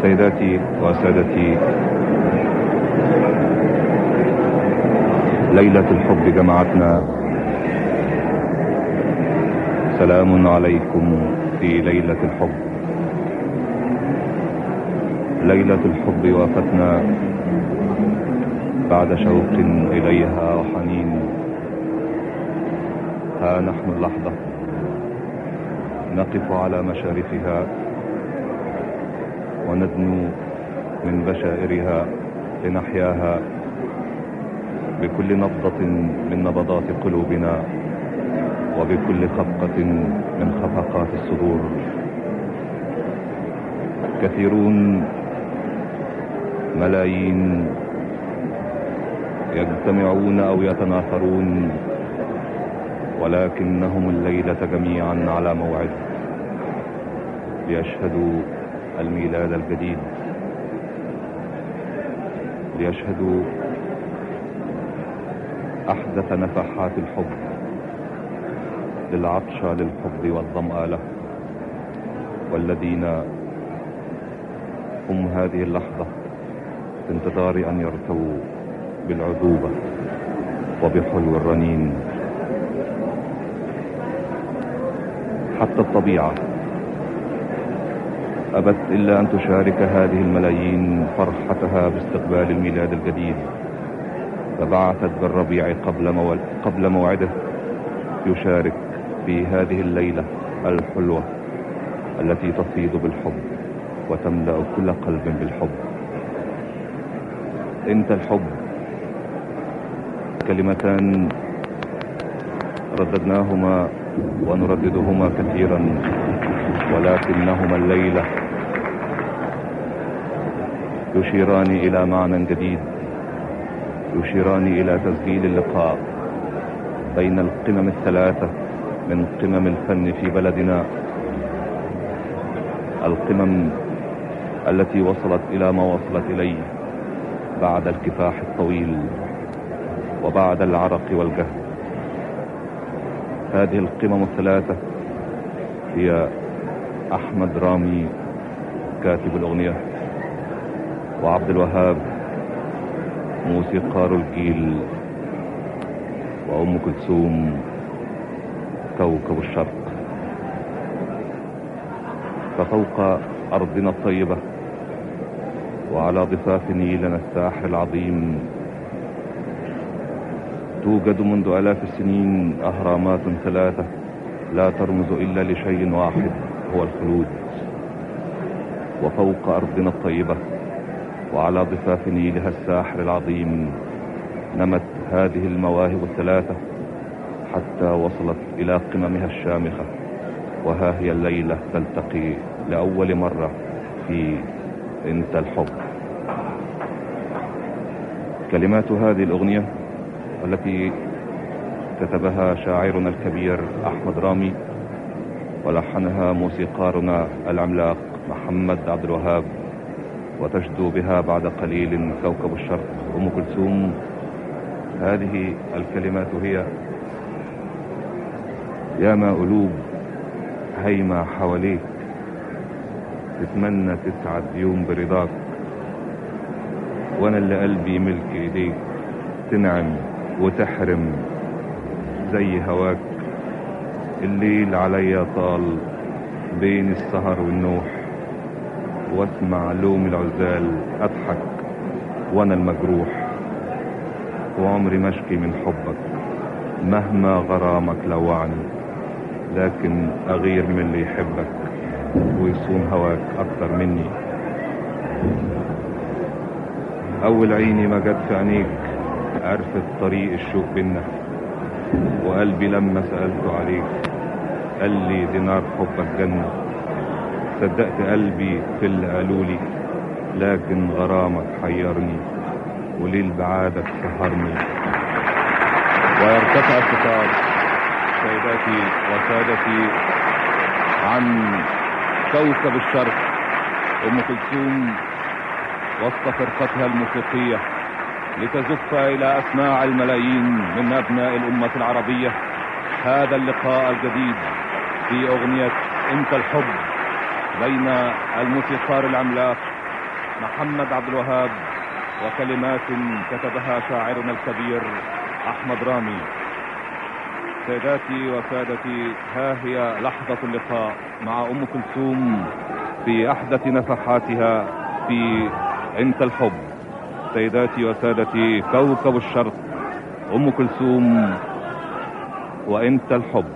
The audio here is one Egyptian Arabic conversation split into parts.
سيداتي وسادتي ليلة الحب جمعتنا سلام عليكم في ليلة الحب ليلة الحب وافتنا بعد شوق إليها وحنين ها نحن اللحظة نقف على مشارفها وندنو من بشائرها لنحياها بكل نبضة من نبضات قلوبنا وبكل خفقة من خفقات الصدور كثيرون ملايين يجتمعون او يتناثرون ولكنهم الليلة جميعا على موعد ليشهدوا الميلاد الجديد ليشهدوا احدث نفحات الحب للعطش للحب والظمأ له والذين هم هذه اللحظة في انتظار ان يرتووا بالعذوبة وبحلو الرنين حتى الطبيعة أبت إلا أن تشارك هذه الملايين فرحتها باستقبال الميلاد الجديد فبعثت بالربيع قبل, مول... قبل موعده يشارك في هذه الليلة الحلوة التي تفيض بالحب وتملأ كل قلب بالحب انت الحب كلمتان رددناهما ونرددهما كثيرا ولكنهما الليلة يشيران الى معنى جديد يشيران الى تسجيل اللقاء بين القمم الثلاثة من قمم الفن في بلدنا القمم التي وصلت الى ما وصلت اليه بعد الكفاح الطويل وبعد العرق والجهد هذه القمم الثلاثة هي احمد رامي كاتب الاغنية وعبد الوهاب موسيقار الجيل وام كلثوم كوكب الشرق ففوق ارضنا الطيبة وعلى ضفاف نيلنا الساحر العظيم توجد منذ الاف السنين اهرامات ثلاثة لا ترمز الا لشيء واحد هو الخلود وفوق ارضنا الطيبة وعلى ضفاف نيلها الساحر العظيم نمت هذه المواهب الثلاثة حتى وصلت الى قممها الشامخة وها هي الليلة تلتقي لأول مرة في انت الحب كلمات هذه الأغنية التي كتبها شاعرنا الكبير أحمد رامي ولحنها موسيقارنا العملاق محمد عبد الوهاب وتجدو بها بعد قليل كوكب الشرق أم كلثوم هذه الكلمات هي يا ما قلوب هيمة حواليك تتمنى تسعد يوم برضاك وانا اللي قلبي ملك ايديك تنعم وتحرم زي هواك الليل عليا طال بين السهر والنوح واسمع لوم العزال اضحك وانا المجروح وعمري مشكي من حبك مهما غرامك لوعني لكن اغير من اللي يحبك ويصون هواك اكتر مني اول عيني ما جت في عينيك عرفت طريق الشوق بينا وقلبي لما سألته عليك قال لي دينار حبك جنة صدقت قلبي في اللي قالولي لكن غرامك حيرني وليل بعادك سهرني ويرتفع الستار سيداتي وسادتي عن كوكب الشرق ام كلثوم وسط فرقتها الموسيقية لتزف الى اسماع الملايين من ابناء الامة العربية هذا اللقاء الجديد في اغنية انت الحب بين الموسيقار العملاق محمد عبد الوهاب وكلمات كتبها شاعرنا الكبير احمد رامي سيداتي وسادتي ها هي لحظة اللقاء مع ام كلثوم في احدث نفحاتها في انت الحب سيداتي وسادتي كوكب الشرق ام كلثوم وانت الحب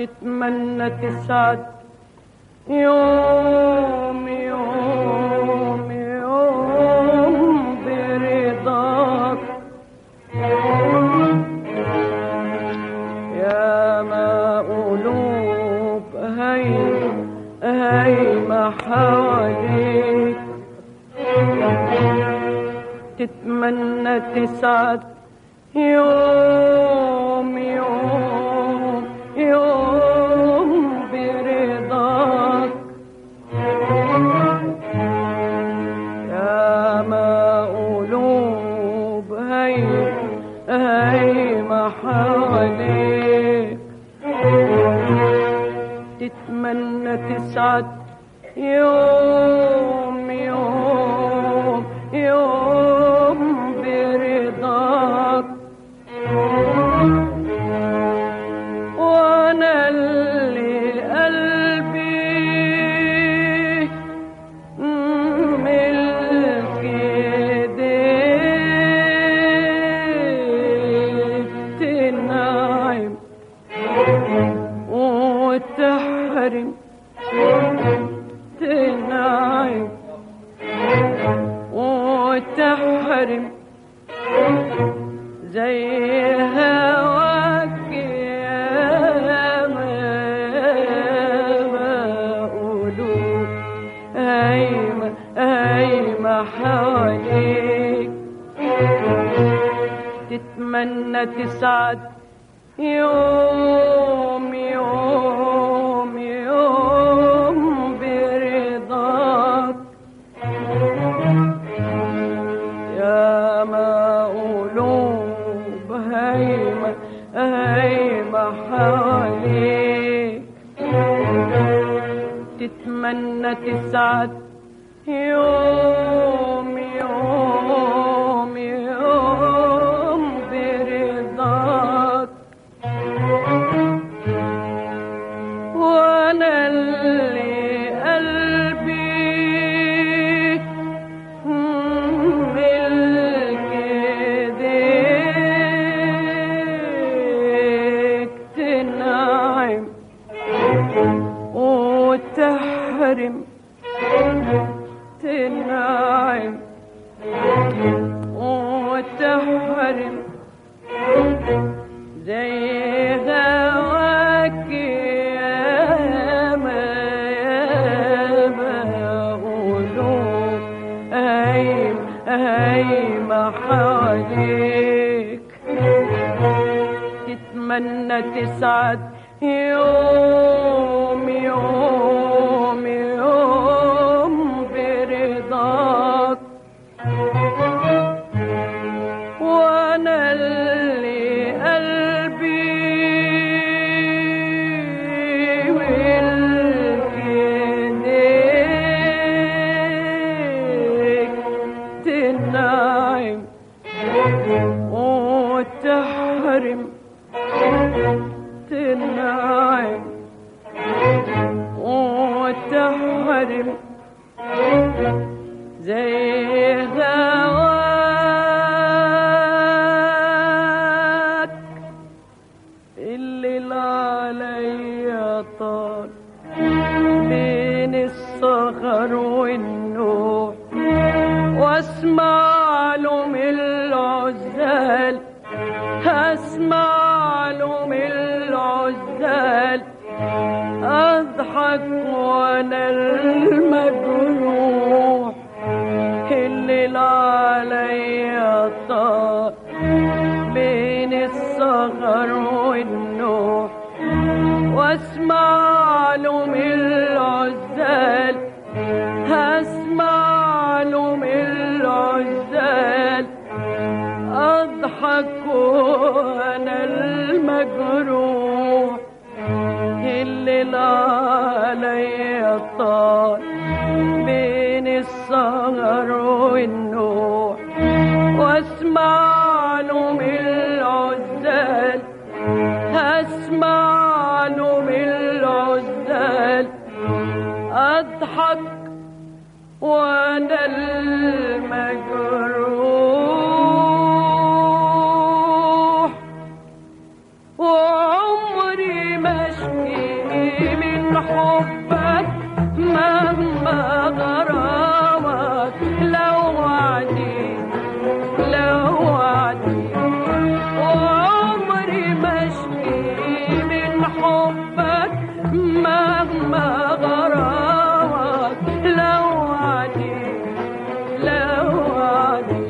تتمنى تسعد يوم يوم يوم برضاك يا ما قلوب هي هيمة حواليك تتمنى تسعد يوم يوم يوم برضاك يا ما قلوب هي هيمة حواليك تتمنى تسعد يوم يوم يوم برضاك وانا اللي قلبي ملك ايديك تنعم وتحرم تنعم وتحرم زي هواك يا ما قولوا هيمة هيمة حواليك تتمنى تسعد يوم يوم يوم برضاك يا ما قلوب هيمة هيمة حواليك تتمنى تسعد يوم يوم يوم برضاك وانا اللي قلبي ملك ايديك تنعم وتحرم تنعم وتحرم زي هواك يا ما يا ما قلوب هيم هيمة حواليك تتمنى تسعد يوم يوم يوم برضاك وانا اللي قلبي ملك ايديك تنعم وتحرم تنعم وتحرم زي هواك الليل عليا طال بين الصخر والنور واسمع له من العزال اسمع له من العزال اضحك وانا المجروح الليل عليا طال بين الصغر والنوح واسمع له من العزال هسمع له من العزال اضحك وانا المجروح الليل عليا طال بين السهر والنوح واسمع له من العزال هسمع له من العزال اضحك وانا المجروح وعمري ما اشكي مشكي من حبك مهما غرامك لو وعدي لو وعدي وعمري مشكي من حبك مهما غرامك لو وعدي لو وعدي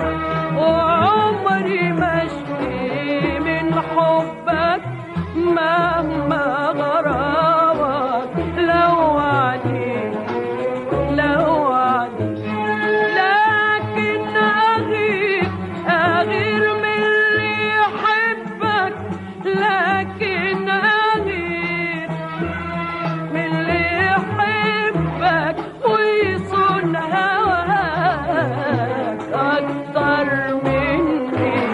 وعمري مشكي من حبك مهما غرامك لو وعدي لو وعدي لكن أغير أغير من اللي يحبك لكن أغير من اللي يحبك ويصون هواك أكتر مني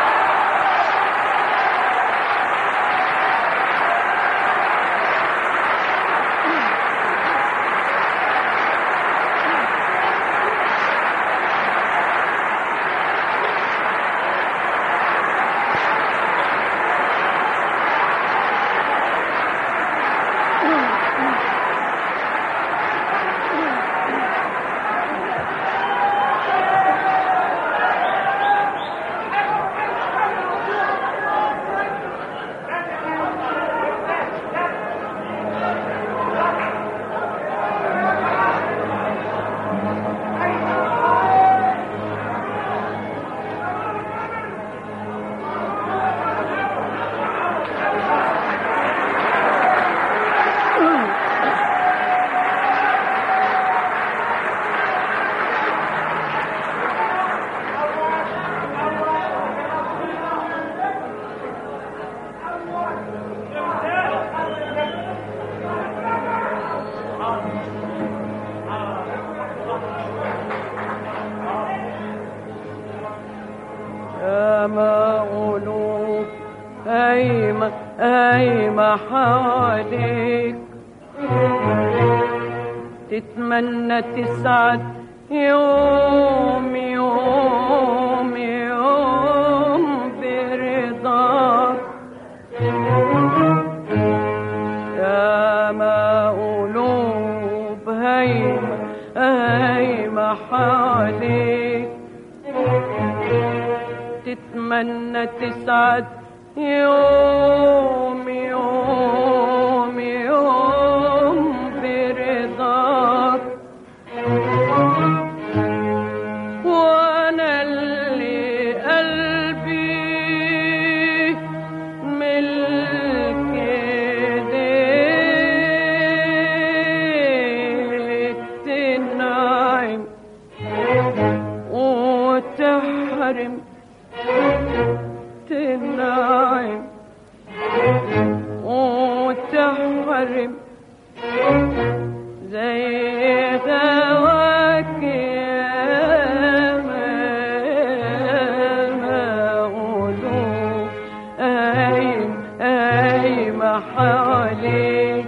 ياما قلوب هايمة هايمة حواليك تتمنى تسعد يوم يوم يوم برضاك ياما قلوب هايمة هايمة حواليك تتمنى تسعد يوم يوم يوم برضاك وانا اللي قلبي ملك ايديك تنعم وتحرم تنعم وتحرم زي غواك يا ما قلوب قايم قايمة حواليك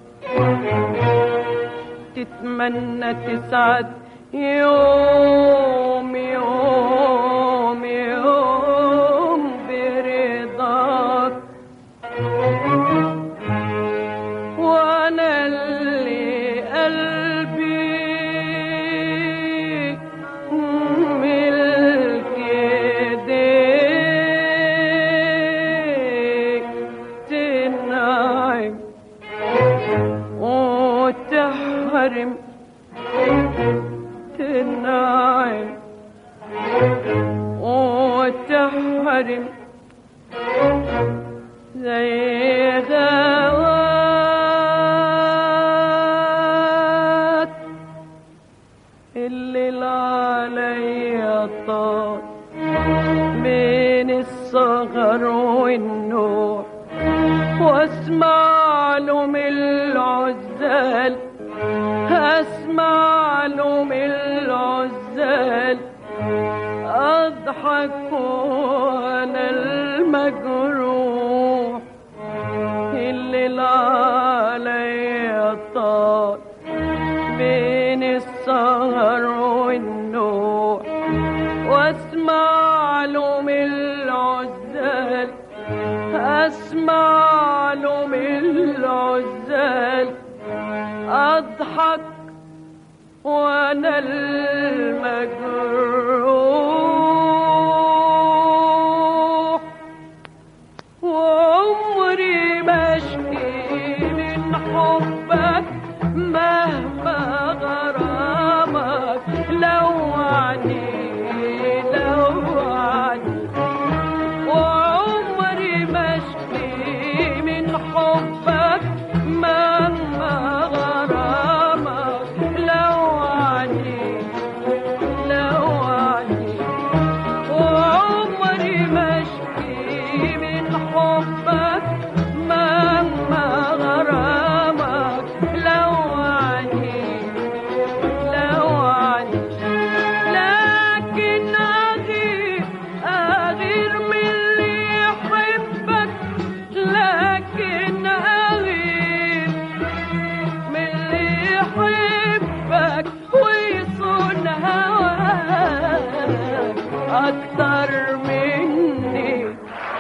تتمنى تسعد يوم يوم يوم برضاك وانا اللي قلبي ملك ايديك تنعم وتحرم تنعم وتحرم زي غوات الليل عليا طار بين الصغر والنور واسمع له من العزال اسمع له من العزال اضحك وانا المجروح الليل عليا طال بين السهر والنوح واسمع له من العزال اسمع واسمع له من العزال اضحك وانا المجروح وعمري ما اشكي من حبك مهما غرامك لو عني لو عني وعمري ما اشكي من حبك مهما غرامك لو عني لو عني وعمري ما اشكي من حبك مهما غرامك لو عني لو عني لكن اغير اغير من اللي يحبك لكن اغير من اللي يحبك ويصون هواك اكتر مني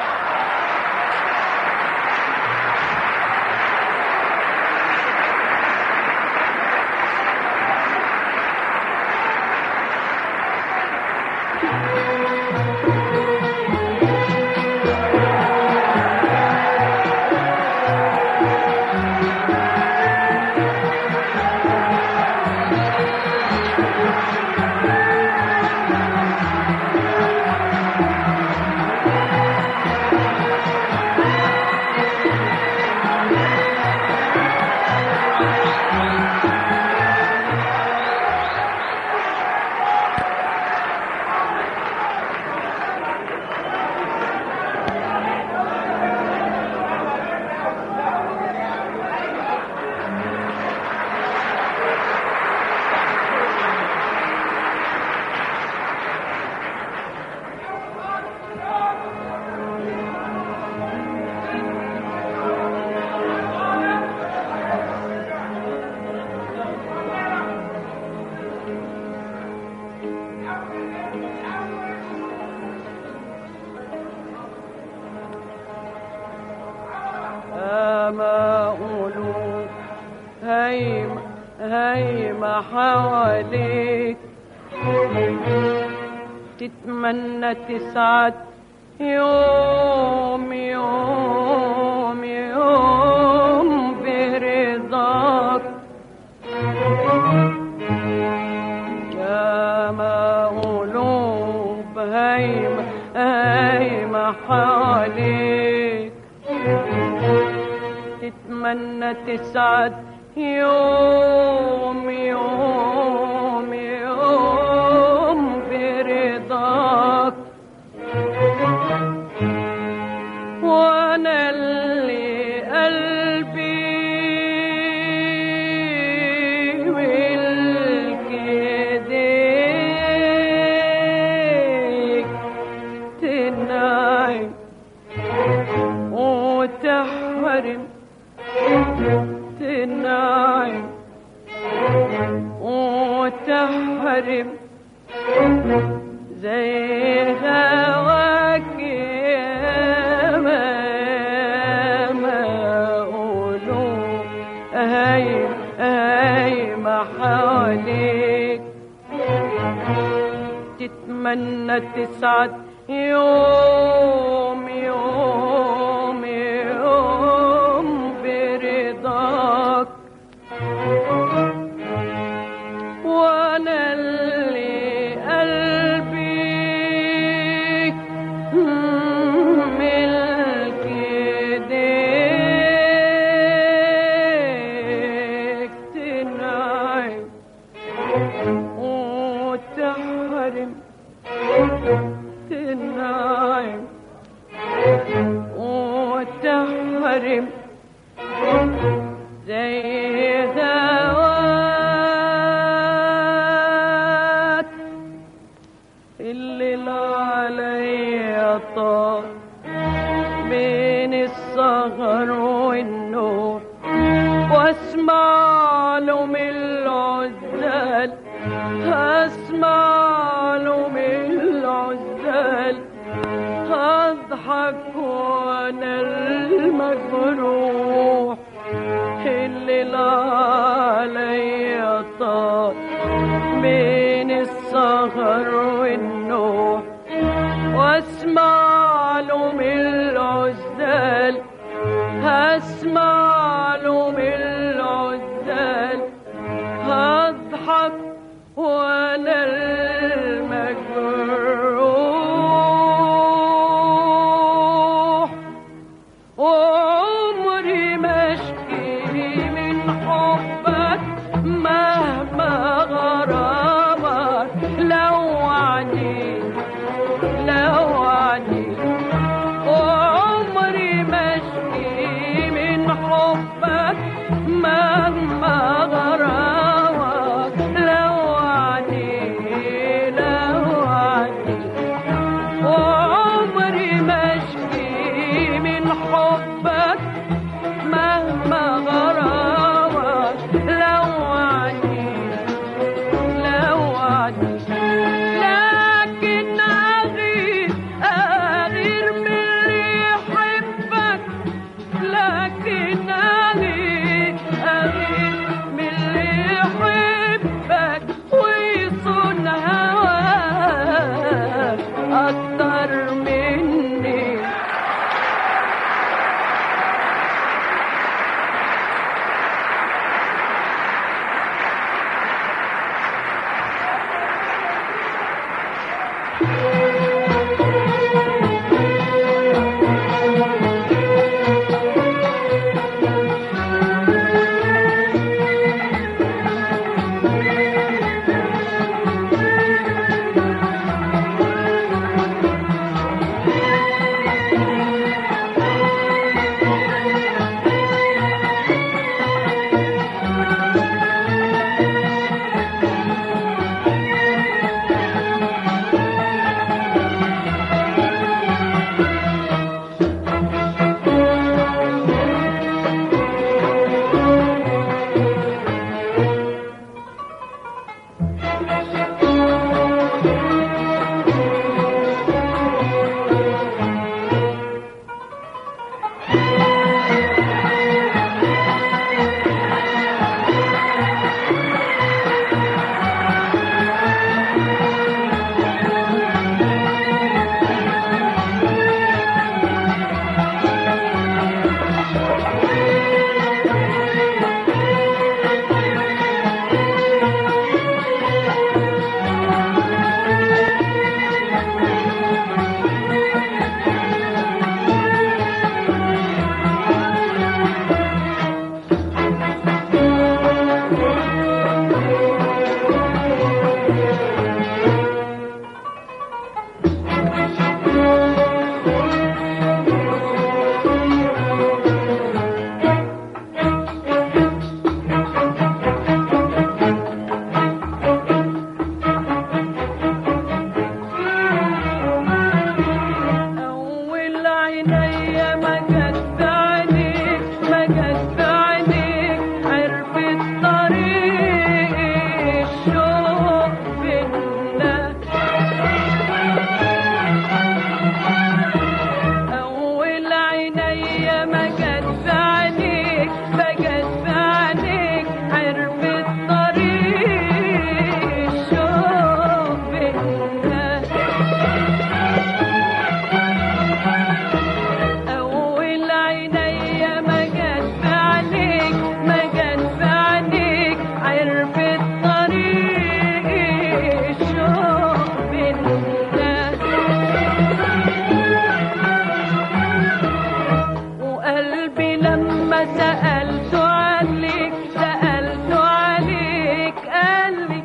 أما قلوب هيمة هيمة حواليك تتمنى تسعد يوم يوم يوم برضاك كما قلوب هيمة هيمة حواليك تتمنى تسعد يوم يوم يوم برضاك وانا اللي قلبي ملك ايديك تنعم وتحرم تنعم وتحرم زي هواك يا ما ما قولوا هاي هاي ما حواليك تتمنى تسعد يوم يوم يوم برضاك وانا اللي قلبي ملك ايديك تنعم وتحرم تنعم وتحرم زي هواك اللي لا علي طار بين السهر والنور واسمع له من العزال اسمع له من العزال اضحك وانا الم المجروح اللي عليا طار بين السهر والنوح واسمع له من العزال هسمع له من العزال هضحك وانا المجروح وعمري ما اشكي من حبك مهما غرامك لو عني لو عني وعمري ما اشكي من حبك مهما غرامك لو عني لو عني وعمري ما اشكي من حبك مهما غرامك لو عني لو عني لكن أغير أغير من اللي يحبك لكن أغير أغير من اللي يحبك ويصون هواك أكتر مني أول عينيا ما جت عليك ما جت عليك عرفت طريق الشوق بينا أول عينيا ما جت عليك ما جت عليك عرفت طريق الشوق بينا أول عينيا ما جت عليك ما جت عليك عرفت طريق الشوق بينا وقلبي لما سألته عليك سألته عليك قالي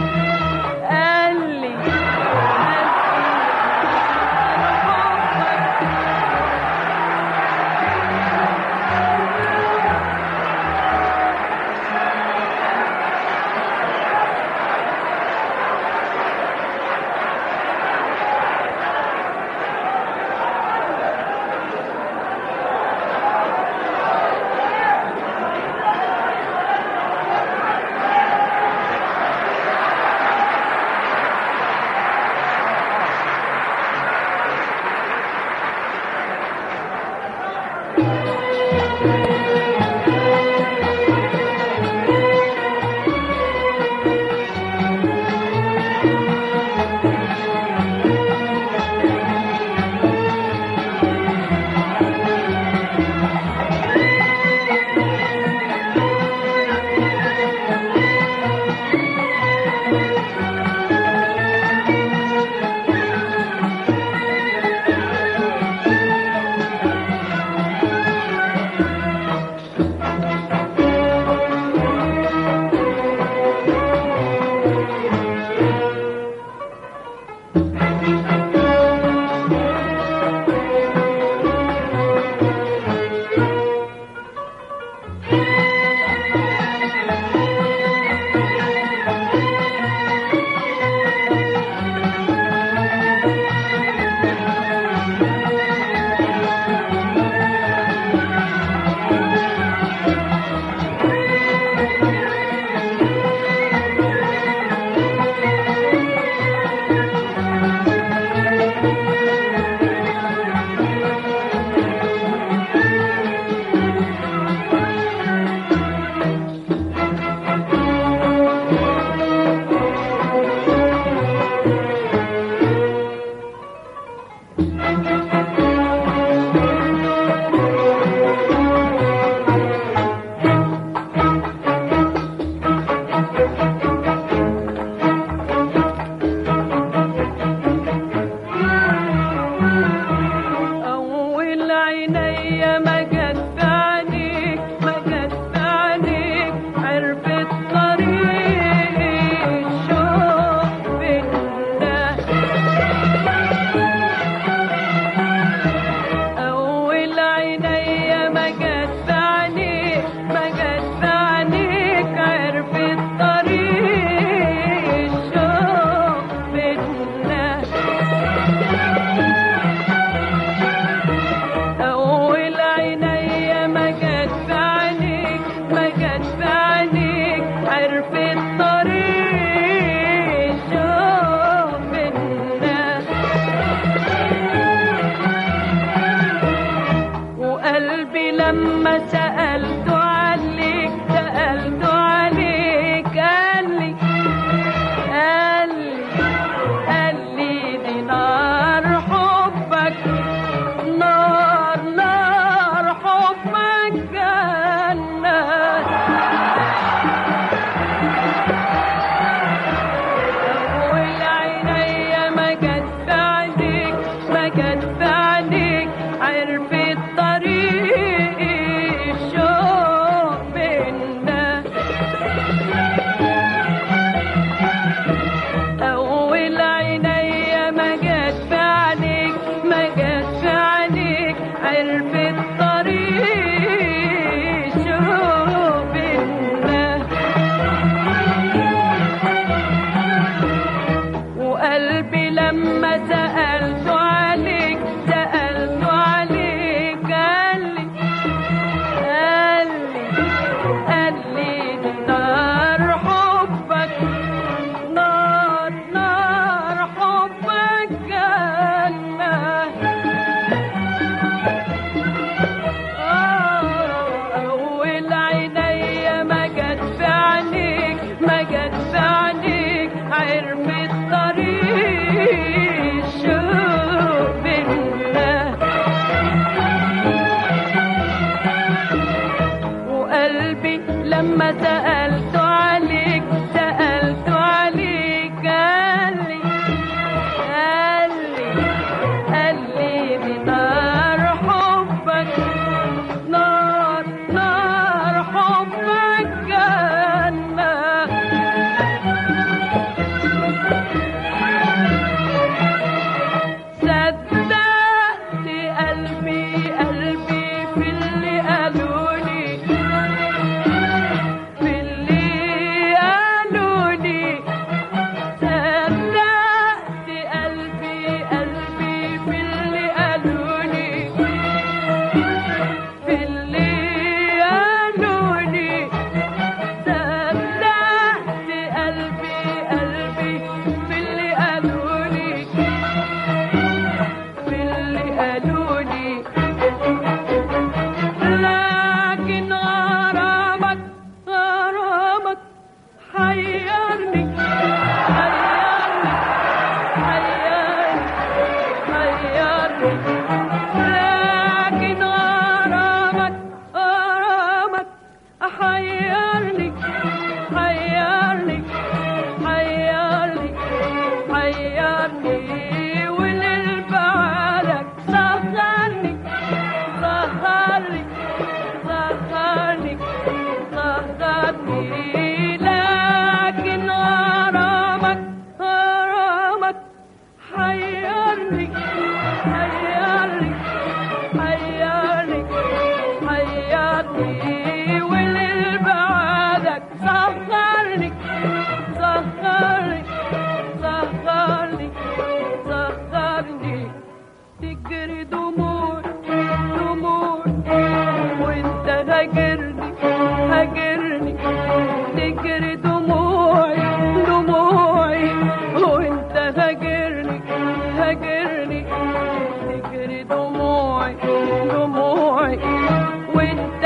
قالي أول عيني ما جت في عينيك ما جت في عينيك عرفت طريق الشوق بينا أول عيني ما جت في عينيك ما جت في عينيك عرفت طريق الشوق بينا أول عيني ما جت في عينيك ما جت في عينيك عرفت طريق شوق بينا وقلبي لما سألته عليك سألته عليك قال لي قال لي قال لي دي نار حبك نار نار حبك جنة أول عيني ما جت في عينيك ما جت في عينيك عرفت طريق الشوق بينا أول عيني ما جت في عينيك ما جت في عينيك عرفت طريق شوق بينا وقلبي لما سألته عليك سألته عليك قال لي قال لي قال لي دي نار حبك نار نار حبك جنة أول عيني ما جت في عينيك ما جت في عينيك عرفت طريق الشوق بينا وقلبي لما سألته عليك سألته عليك قال لي قال لي قال لي دي نار حبك نار نار حبك جنة صدقت قلبي قلبي في اللي قالولي في اللي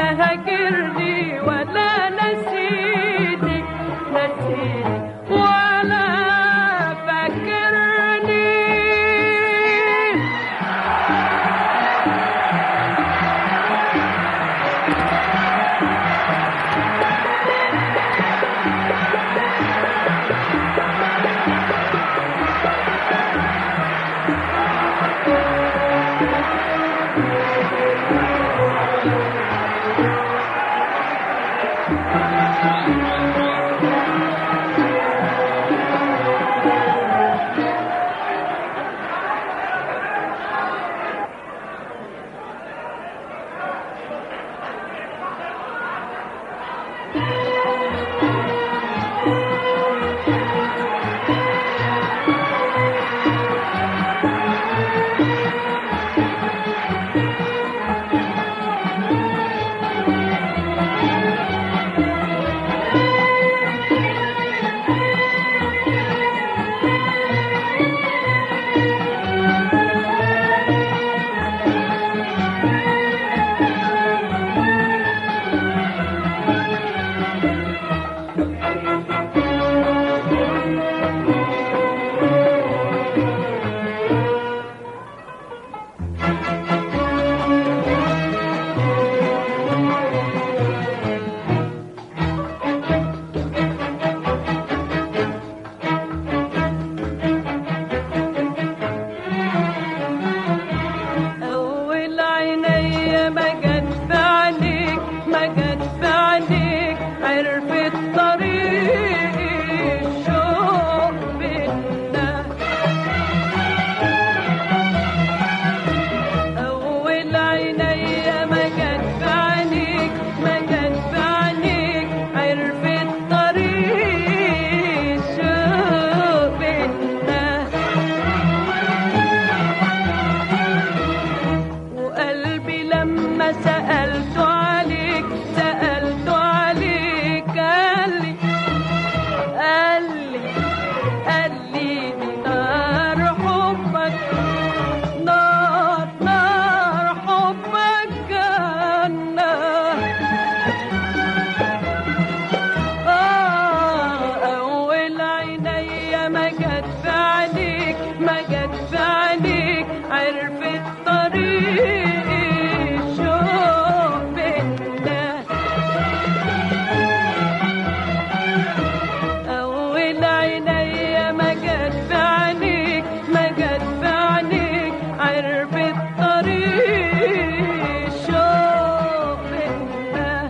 هاجرني ولا نسيني نسيني ولا فاكرني أول عيني ما جت في عينيك ما جت في عينيك عرفت طريق الشوق بينا أول عيني ما جت في عينيك ما جت في عينيك عرفت طريق الشوق بينا وقلبي لما سألت عليك سألت عليك قال لي قال لي قال لي دي نار حبك نار نار حبك جنة آه أول عيني ما جت في عينيك ما جت في عينيك عرفت طريق الشوق بينا أول عيني ما جت في عينيك ما جت في عينيك عرفت طريق الشوق بينا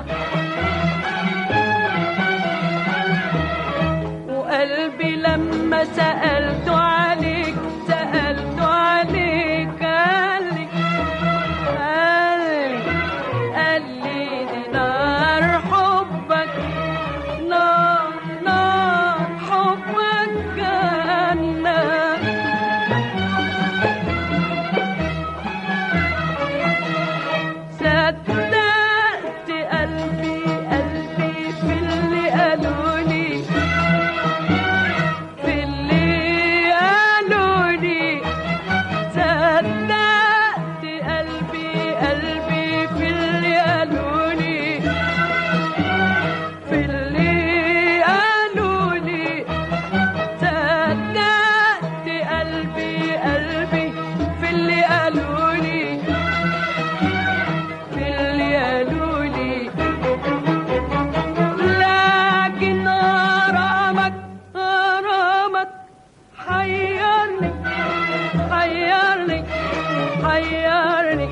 وقلبي لما سألت عليك سألت عليك قال لي قال لي قال لي دي نار حبك نار نار حبك جنة صدقت قلبي قلبي في اللي قالولي في اللي قالولي صدقت قلبي قلبي في اللي قالولي في اللي قالولي صدقت قلبي قلبي في اللي قالولي في اللي قالولي لكن غرامك غرامك حيرني حيرني حيرني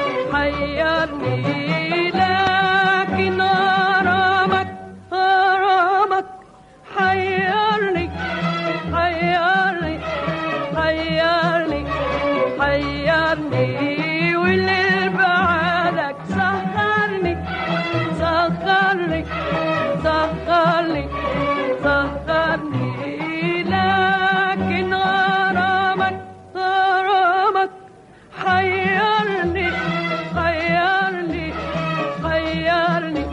حيرني لكن غرامك غرامك حيرني حيرني حيرني حيرني والليل بعدك سهرني سهرني سهرني سهرني لكن غرامك غرامك حيرني حيرني حيرني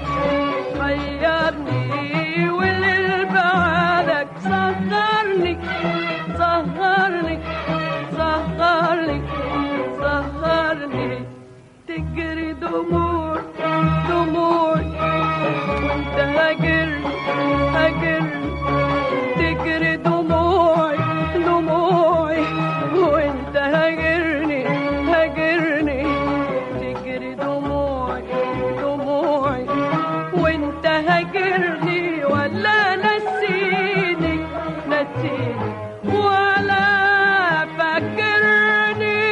حيرني والليل بعدك سهرني سهرني سهرني سهرني تجري دموع دموع هاجرني ولا نسيني نسيني ولا فاكرني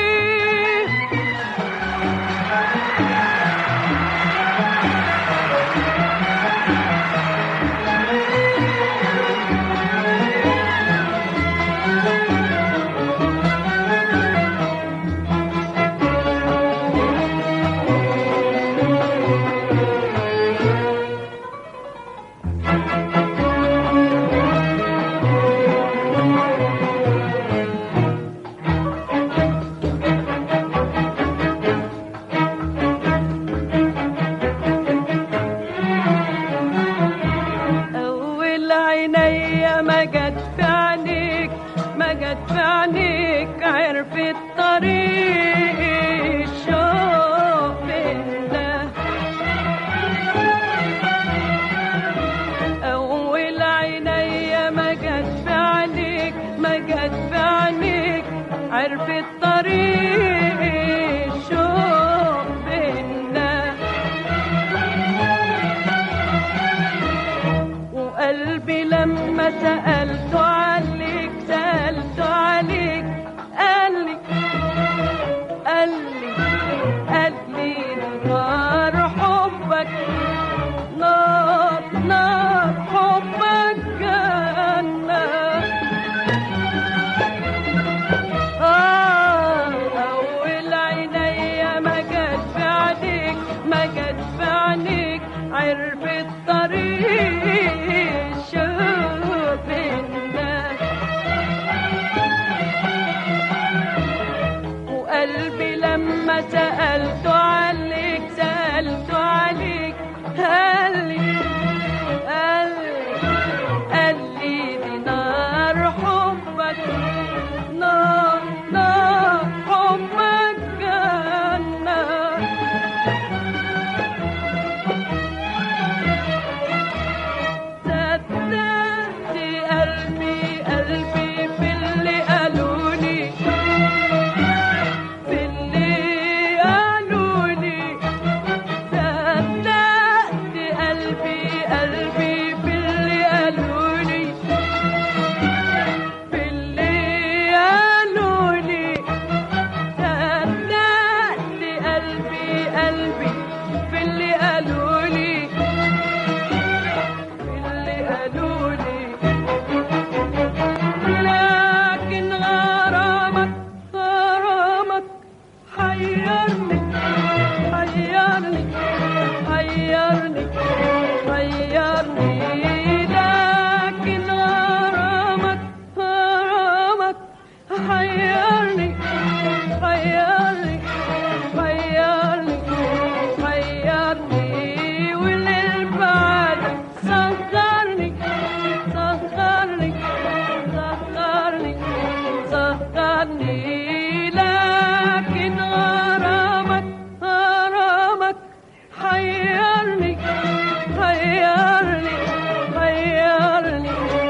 أول عيني ما جت في عينيك ما جت في عينيك عرفت طريق الشوق ده أول عيني ما جت في عينيك ما جت في عينيك عرفت طريق الشوق بينا وقلبي لما سألت عليك سألت عليك قال لي قال لي قال لي نار حبك نار نار حبك جنة آه أول عيني ما جت في عينيك ما جت في عينيك عرفت طريق الشوق الناس وقلبي لما سألت عليك سألت عليك قال لي قال لي قال لي دي نار حبك نار نار حبك جنة صدقت قلبي قلبي في اللي قالولي في اللي قالولي صدقت قلبي قلبي في اللي قالولي في اللي قالولي صدقت قلبي قلبي في اللي قالولي في اللي قالولي لكن غرامك غرامك حيرني حيرني حيرني حيرني لكن غرامك غرامك حيرني حيرني حيرني حيرني والليل بعدك سهرني سهرني سهرني سهرني لكن غرامك غرامك حيرني حيرني حيرني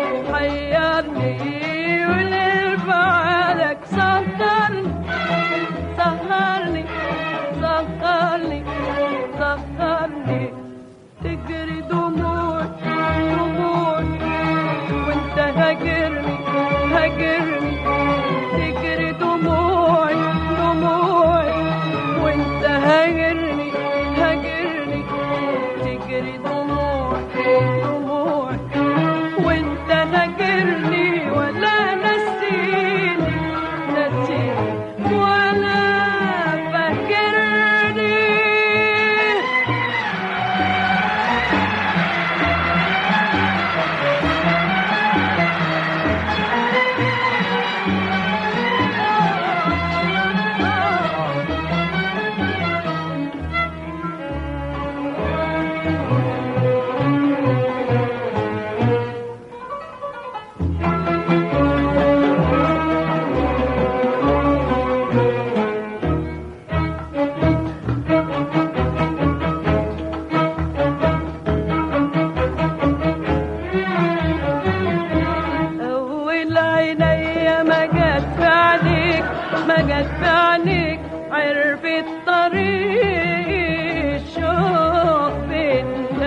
حيرني والليل بعدك سهرني سهرني سهرني سهرني تجري دموع دموع وانت هاجرني هاجرني تجري دموعي دموعي وانت هاجرني هاجرني تجري دموعي دموعي وانت هاجرني ولا نسيني نسيني ولا فاكرني أول عيني ما جت في عينيك ما جت في عينيك عرفت طريق الشوق بينا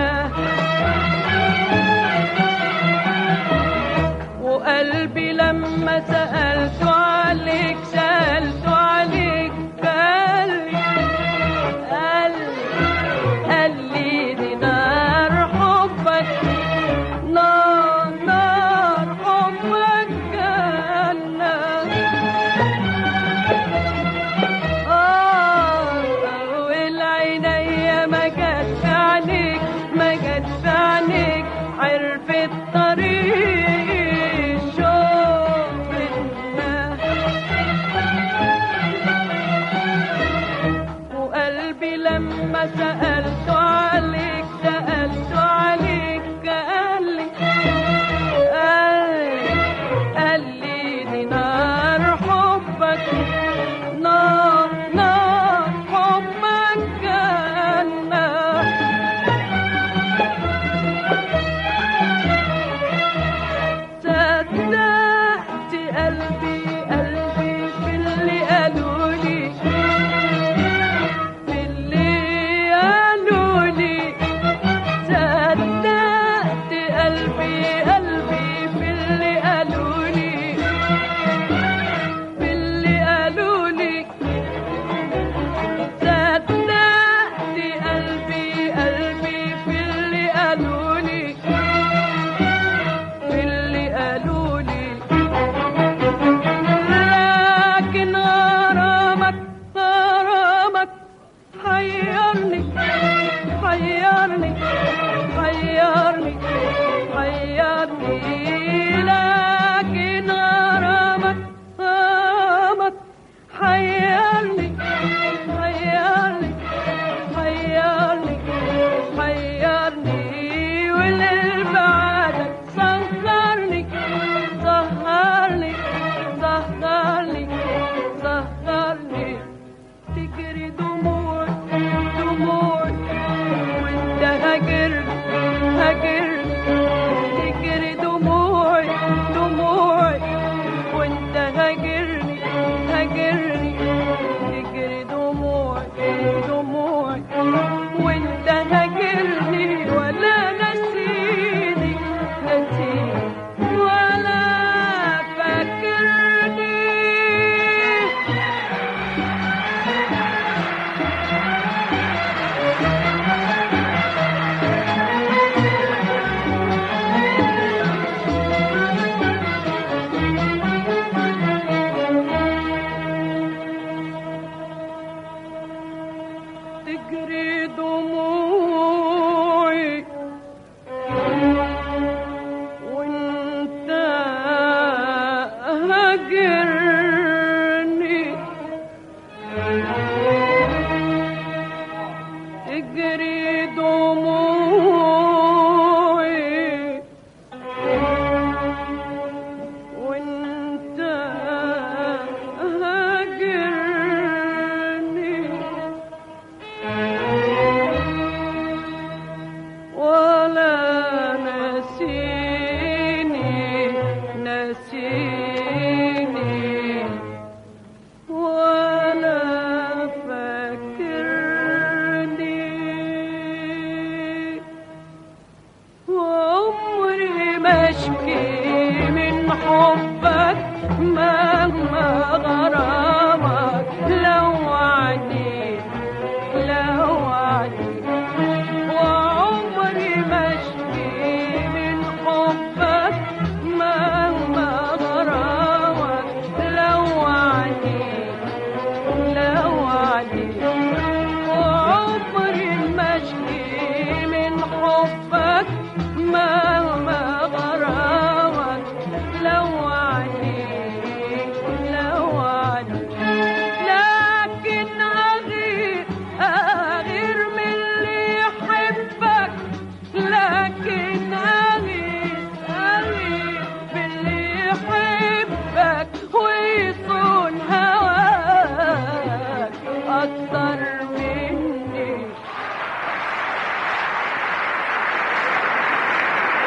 حبك مهما غرامك لو عني لو عني وعمري ما اشكي من حبك مهما غرامك لو عني لو عني وعمري ما اشكي من حبك مهما غرامك لو عني لو عني لكن أغير أغير من اللي يحبك لكن أغير أغير باللي يحبك ويصون هواك أكتر مني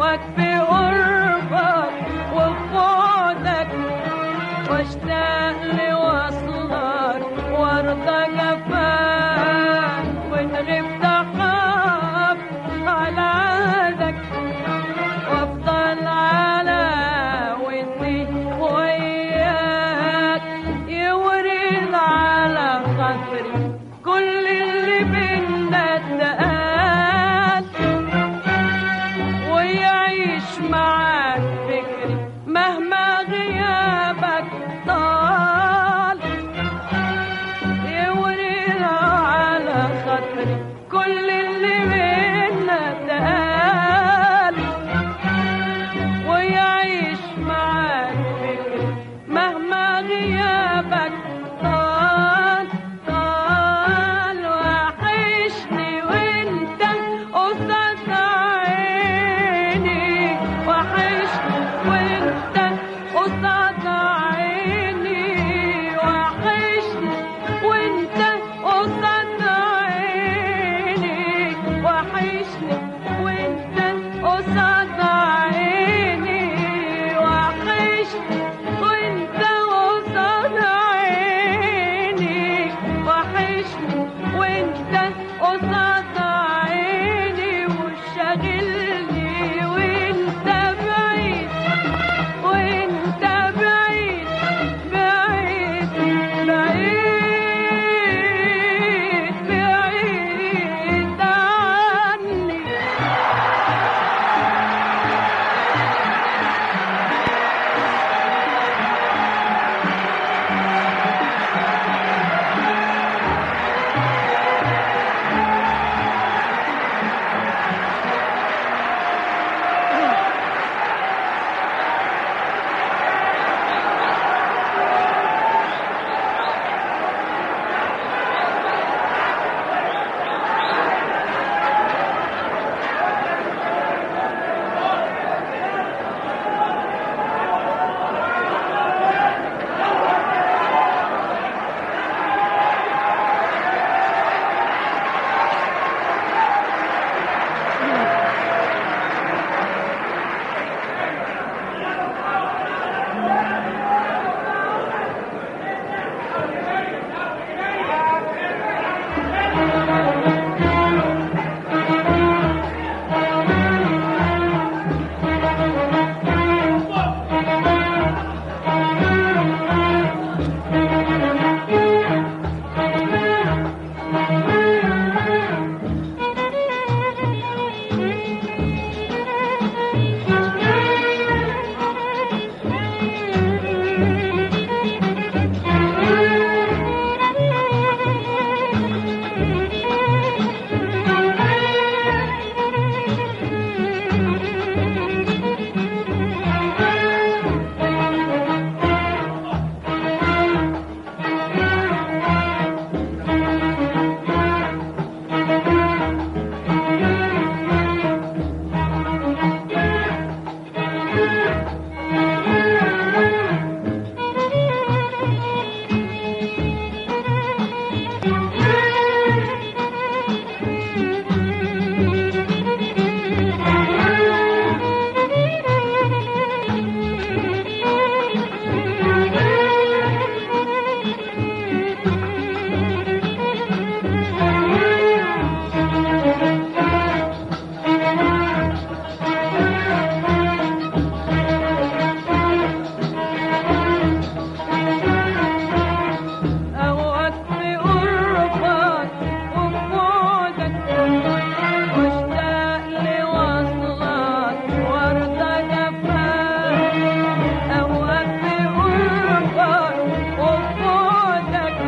أهواك في قربك وفقدك واشتاق لوصلك وارضى جفاك وان غبت اخاف على عهدك وافضل على ودي وياك يورد على خاطري كل اللي بينا اتقال ويعيش معاك فكري مهما غيابك طال يورد على خاطري كل اللي بينا اتقال ويعيش معاك فكري مهما غيابك طال طال وحشني وانت قصاد عيني وحشني وانت قصاد عيني وحشني وانت قصاد عيني وحشني وانت قصاد عيني وحشني وانت قصاد عيني وحشني وانت قصاد عيني وشاغلني وانت بعيد وانت بعيد بعيد بعيد بعيد عني أهواك في قربك وبعدك واشتاق لوصلك وارضى جفاك أهواك في قربك وبعدك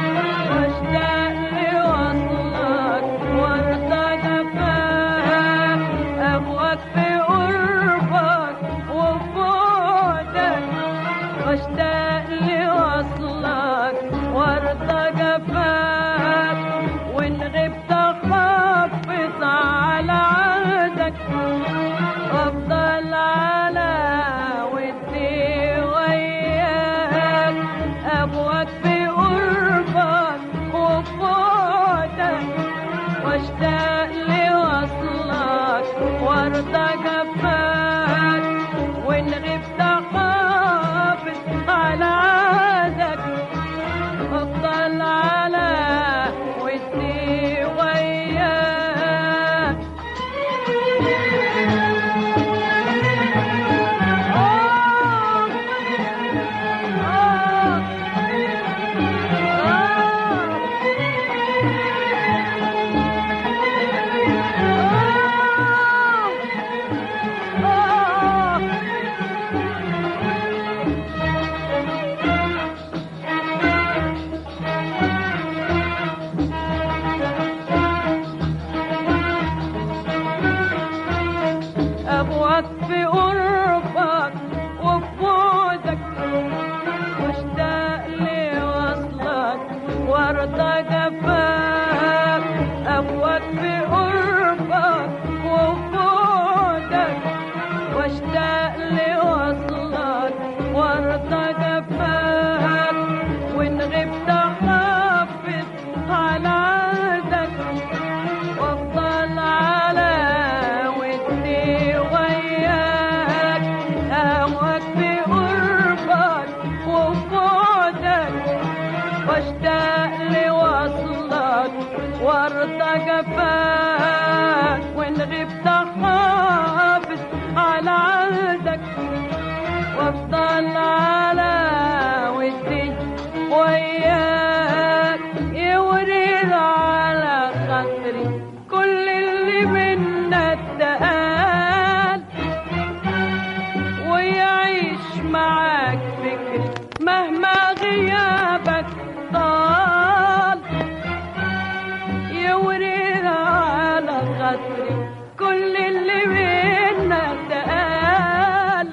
واشتاق لوصلك وارضى جفاك أهواك في قربك وبعدك واشتاق لوصلك وارضى جفاك وان غبت اخفض على عهدك وافضل على ودي وياك ابواك في قربك وفوتك واشتاق لوصلك وارضى جفاك أبوك في قربك وفي بعدك واشتاق لوصلك وارضى جفاك أبوك في قربك وفي بعدك واشتاق لوصلك وارضى جفاك وان غبت حافظ على عهدك وافضل على ودي وياك اهواك في قربك وفي بعدك واشتاق لوصلك وارضى جفاك وان غبت حافظ على عهدك وافضل على ودي وياك يورد على خاطري كل اللي منا اتقال ويعيش معاك فكري مهما غيابك طال يورد على خاطري كل اللي منا اتقال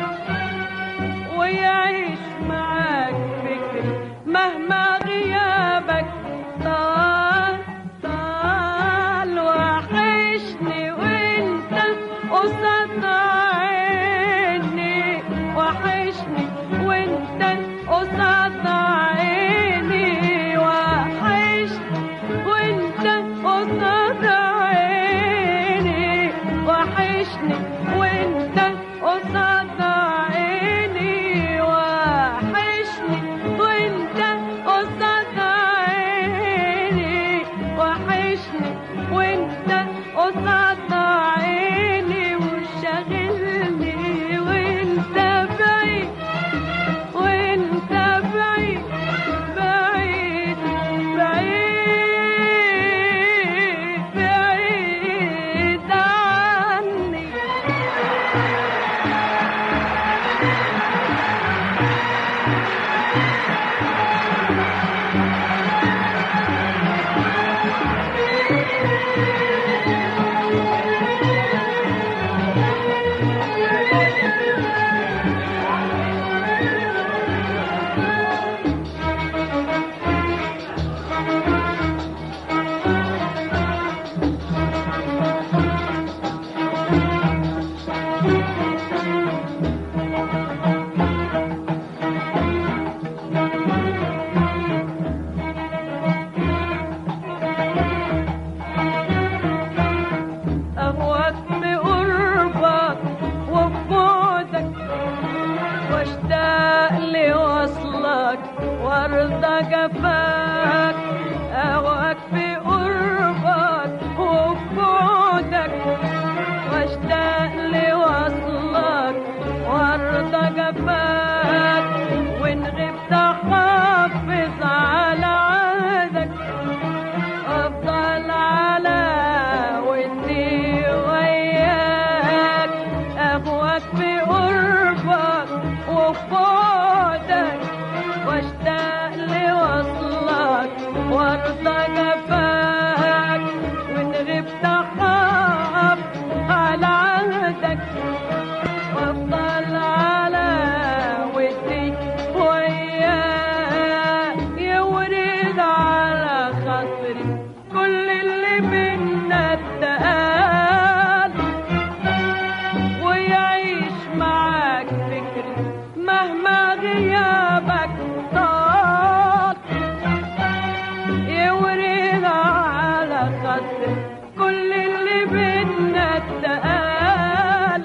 ويعيش معاك فكري مهما غيابك طال طال وحشني وانت قصاد عيني وحشني وانت قصاد عيني وحشني وانت قصاد عيني وحشني وانت قصاد عيني وحشني وانت قصاد عيني وحشني وانت قصاد عيني وشاغلني وانت بعيد وانت بعيد بعيد بعيد بعيد عني أهواك بقربك وبعدك واشتاق لوصلك وارضى جفاك أهواك بقربك وبعدك واشتاق لوصلك وارضى جفاك وان غبت حافظ على عهدك افضل على ودي وياك اهواك بقربك وبعدك واشتاق لوصلك وارضى جفاك وان غبت حافظ على عهدك وافضل على ودي وياك يورد على خاطري كل اللي منا اتقال ويعيش معاك فكري مهما غيابك طال يورد على خاطري كل اللي بينا اتقال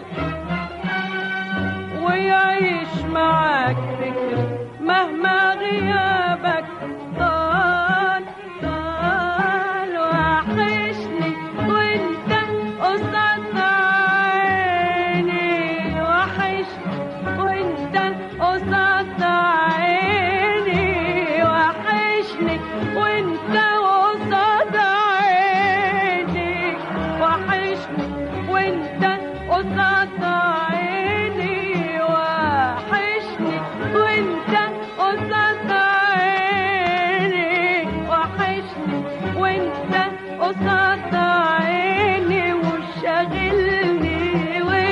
ويعيش معاك فكري مهما غيابك طال طال وحشني وانت قصاد عيني وحشني وانت قصاد عيني وحشني وانت قصاد عيني وحشني وانت قصاد عيني وحشني وانت قصاد عيني وحشني وانت قصاد عيني وشاغلني وانت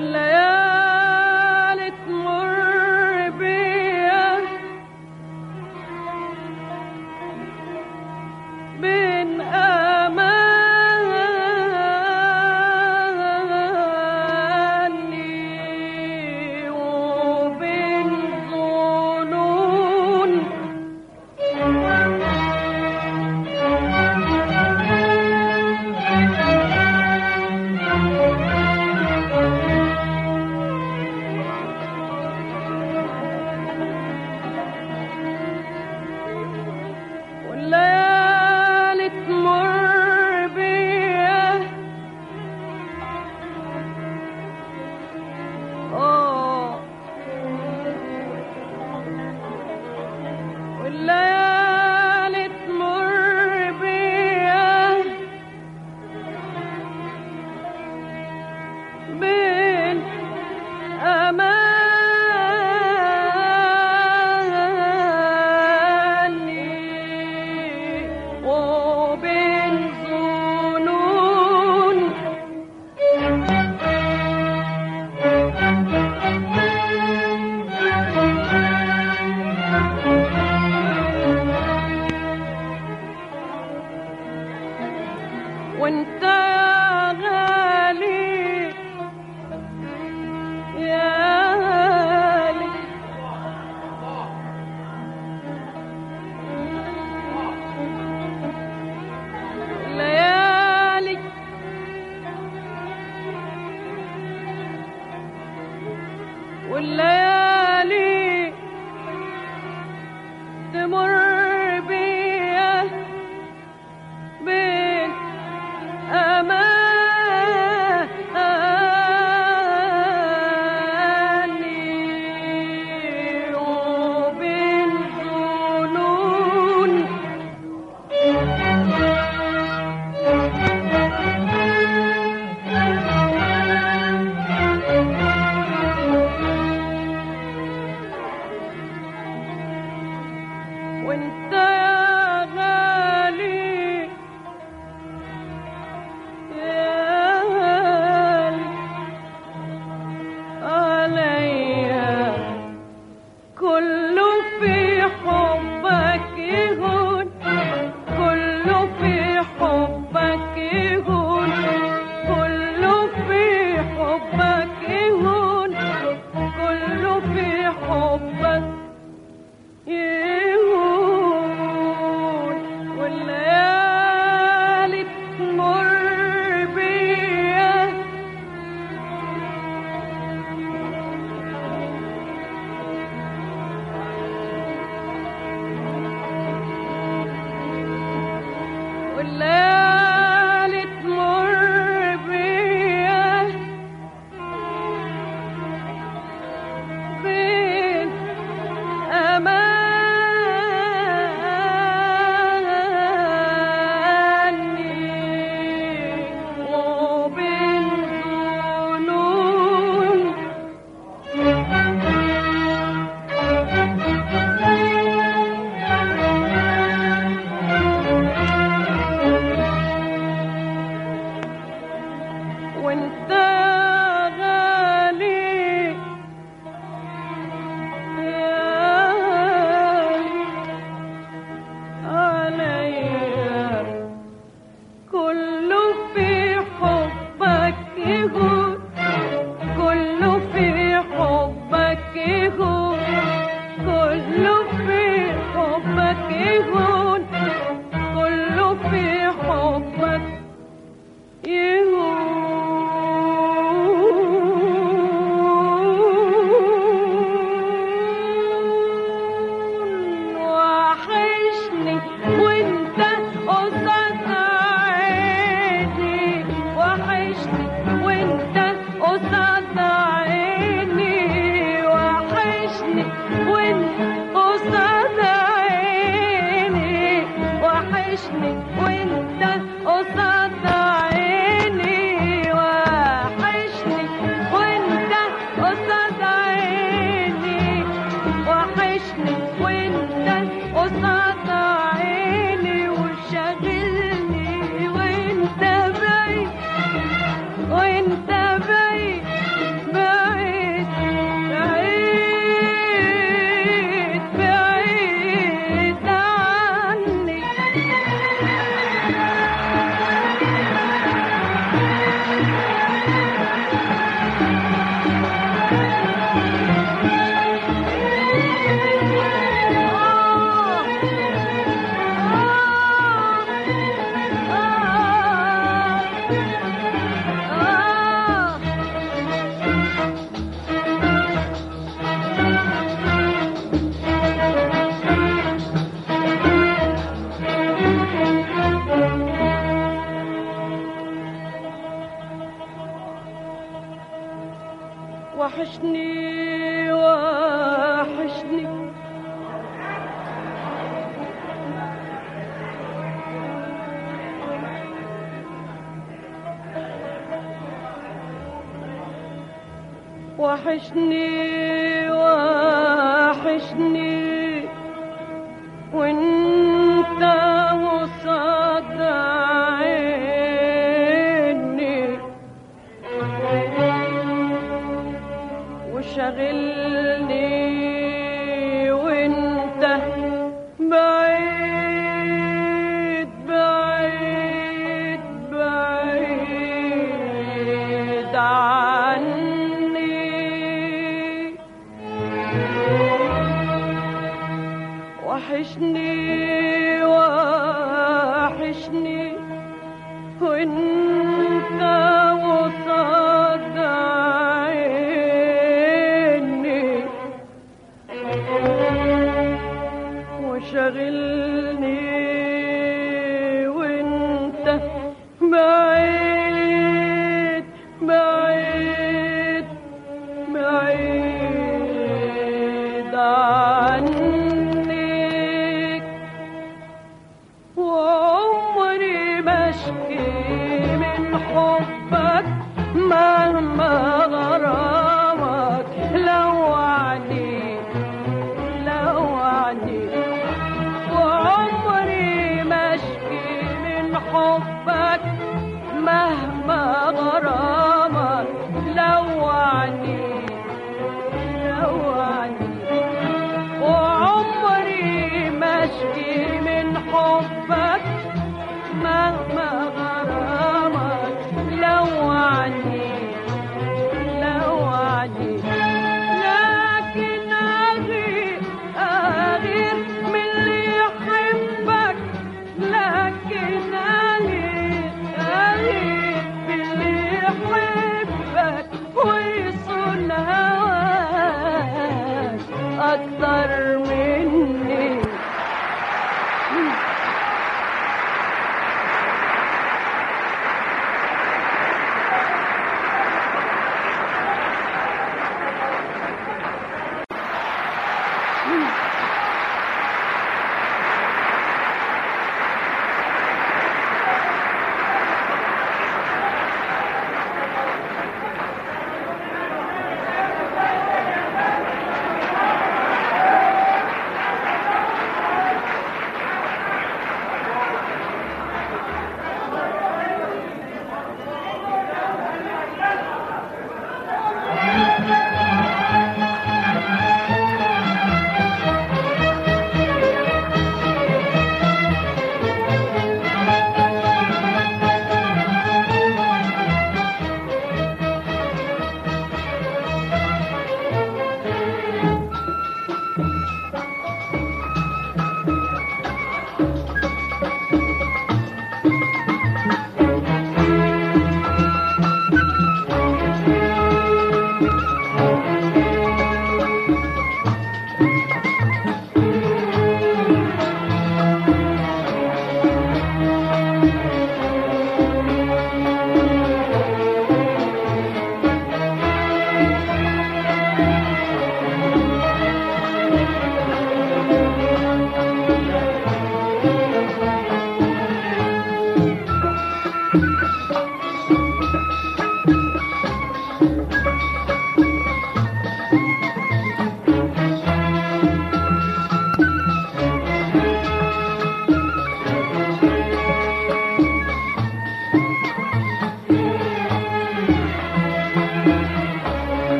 والليالي تمر بيا بين أماني وبين ظنون والليالي تمر بيا آه والليالي تمر بيا بين أماني وبين ظنون وانت يا غالي يا غالي ليالي والليالي تمر بيا بين أماني وبين ظنون وانت يا غالي يا غالي عليا كله في حبك يهون كله في حبك يهون كله في حبك يهون كله في حبك يهون وحشني وحشني وانت وصاد عيني وشغلني وانت بعيد بعيد بعيد عني وحشني وحشني وانت وصاد عيني وشغلني وانت بعيد بعيد بعيد عنك وعمري بشكي من حبك مهما غرامك لو عنيك لو عنيك وعمري مشكي من حبك مهما غرامك لو عنيك لو عنيك وعمري مشكي من حبك مهما غرامك لو عنيك لو عنيك لكن أغير أغير من اللي يحبك لكن أغير أغير من اللي يحبك ويصون هواك أكتر مني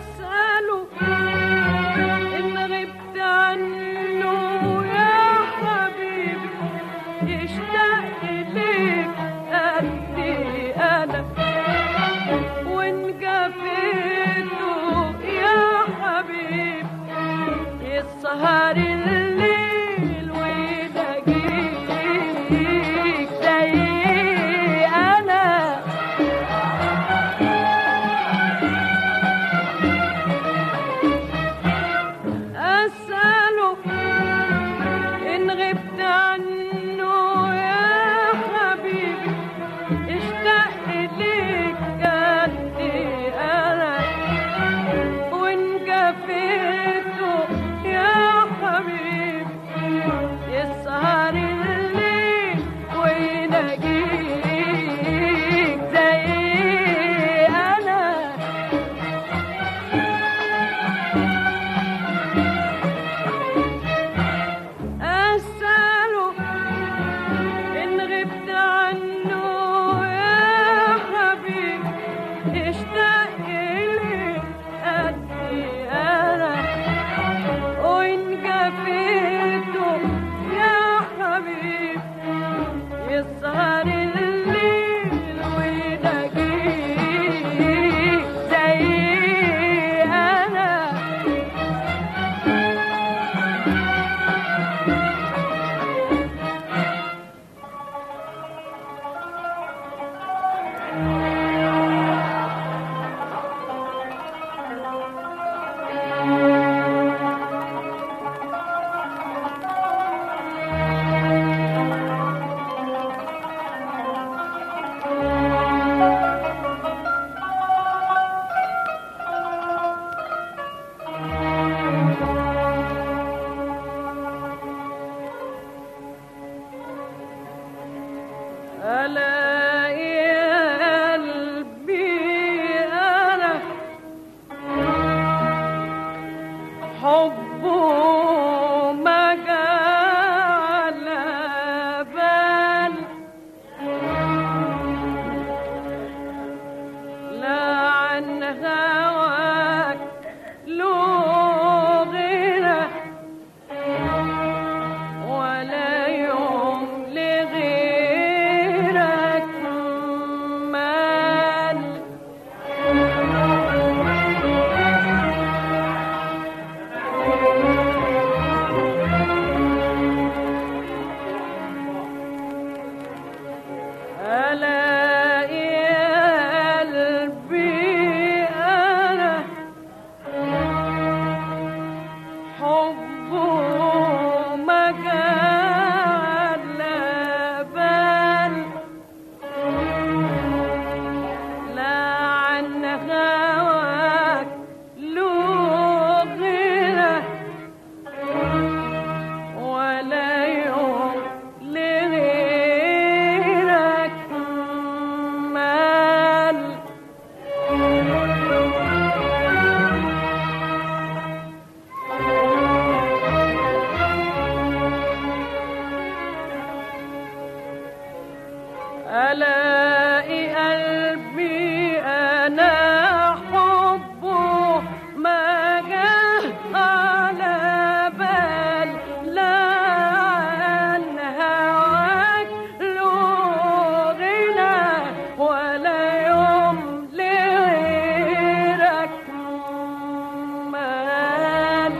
أسأله إن غبت عنه يا حبيبي يشتاق إليك قدي أنا وإن جفيته يا حبيبي يسهر الليل ويلاقيك زي أنا أسأله إن غبت عنه يا حبيبي اشتاق إليك قدي أنا وإن جفيته يا حبيبي يسهر الليل ويلاقيك زي أنا أسأله إن غبت عنه يا حبيبي اشتاق إليك قدي أنا وإن جفيته يا حبيبي يسهر الليل ويلاقيك زي أنا ألا يا قلبي أنا حبه ما جعل بال لا عن هواك له غيره ولا يوم لغيرك مال ألا يا قلبي أنا حبه ما جعل بال لا عن هواك له غيره ولا يوم لغيرك مال ألاقي قلبي أنا حبه ما جه على بال لا عن هواك له غنى ولا يوم لغيرك مال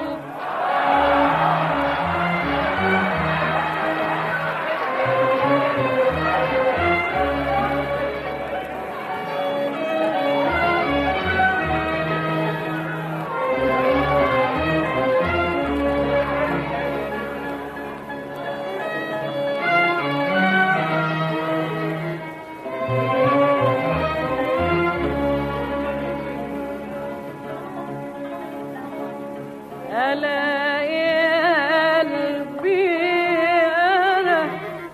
ألا يا قلبي أنا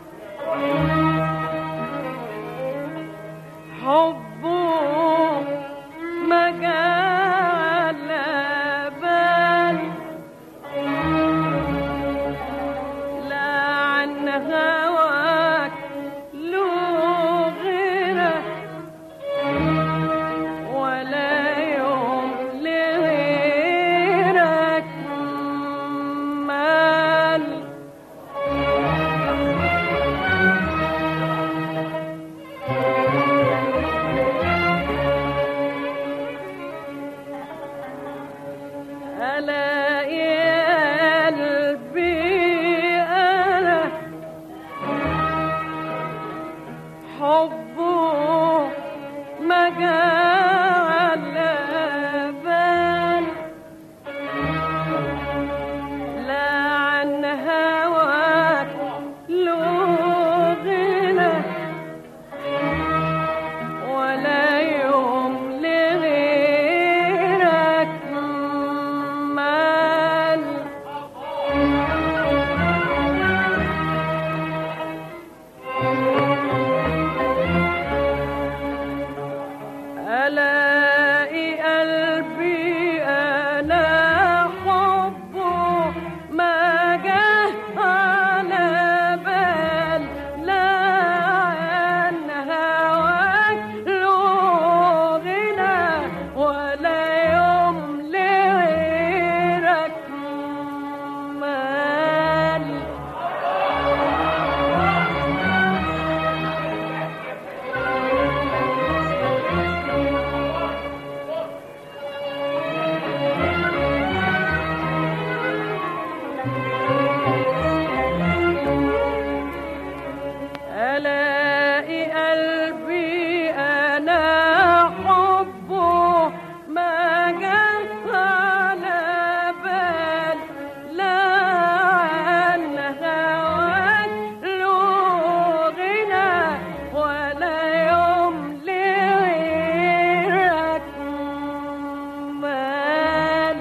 حبه ما جعل بال لا عن هواك له غيره ولا يوم لغيرك ألاقي قلبي أنا حبه ما جاء على بال لا عن هواك له غنى ولا يوم لغيرك مال ألاقي قلبي أنا حبه ما جه على بال لا عن هواك له غنى ولا يوم لغيرك مال ألاقي قلبي أنا حبه ما جه على بال لا عن هواك له غنى ولا يوم لغيرك مال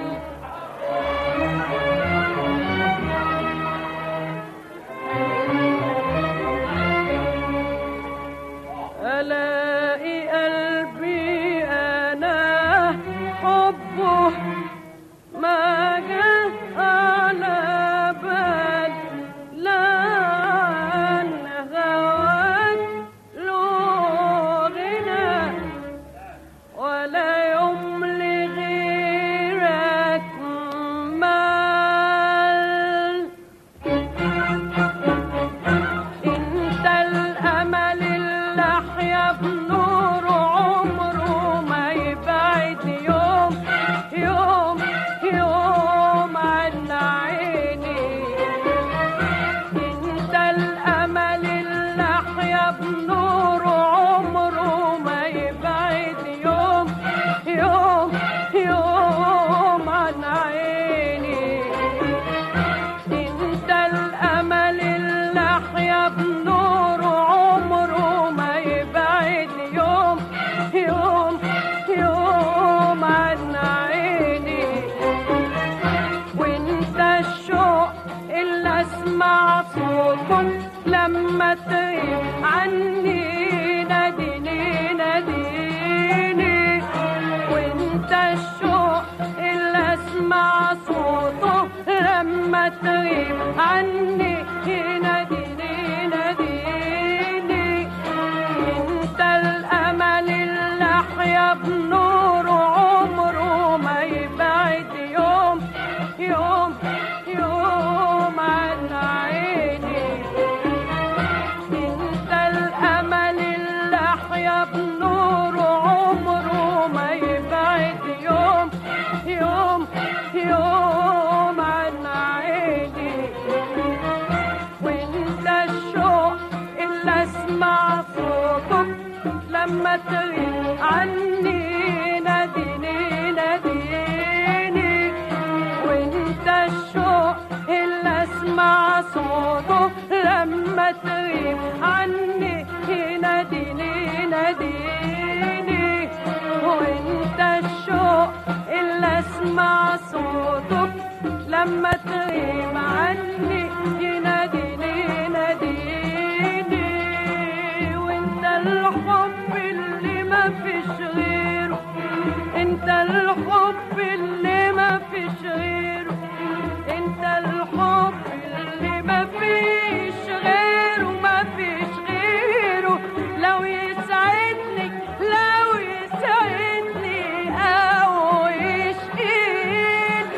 ألاقي قلبي أنا حبه ما جه على بال لا عن هواك له غنى ولا يوم لغيرك مال انت الامل اللي احيا بنور عمره ما يبعد يوم يوم يوم عن عيني انت الامل اللي احيا بنور عمره ما يبعد يوم يوم يوم عن عيني انت الامل اللي احيا بنور عمره ما يبعد يوم يوم يوم عن عيني وانت الشوق اللي اسمع صوتك لما تغيب عني ناديني ناديني وانت الشوق اللي اسمع صوته لما تغيب عني ناديني ناديني انت الامل اللي احيا بنور عمره ما يبعد يوم يوم يوم عن عيني انت الامل اللي احيا بنور عمره ما يبعد يوم يوم يوم عن عيني وانت الشوق اللي اسمع صوتك لما تغيب عني ناديني ناديني وانت الشوق اللي اسمع صوته لما تغيب عني ناديني ناديني وانت الشوق اللي اسمع صوته لما تغيب عني يناديني ناديني وانت الحب اللي ما فيش غيره انت الحب اللي ما فيش غيره انت الحب اللي ما فيش غيره ما فيش غيره لو يسعدني لو يسعدني او يشقيني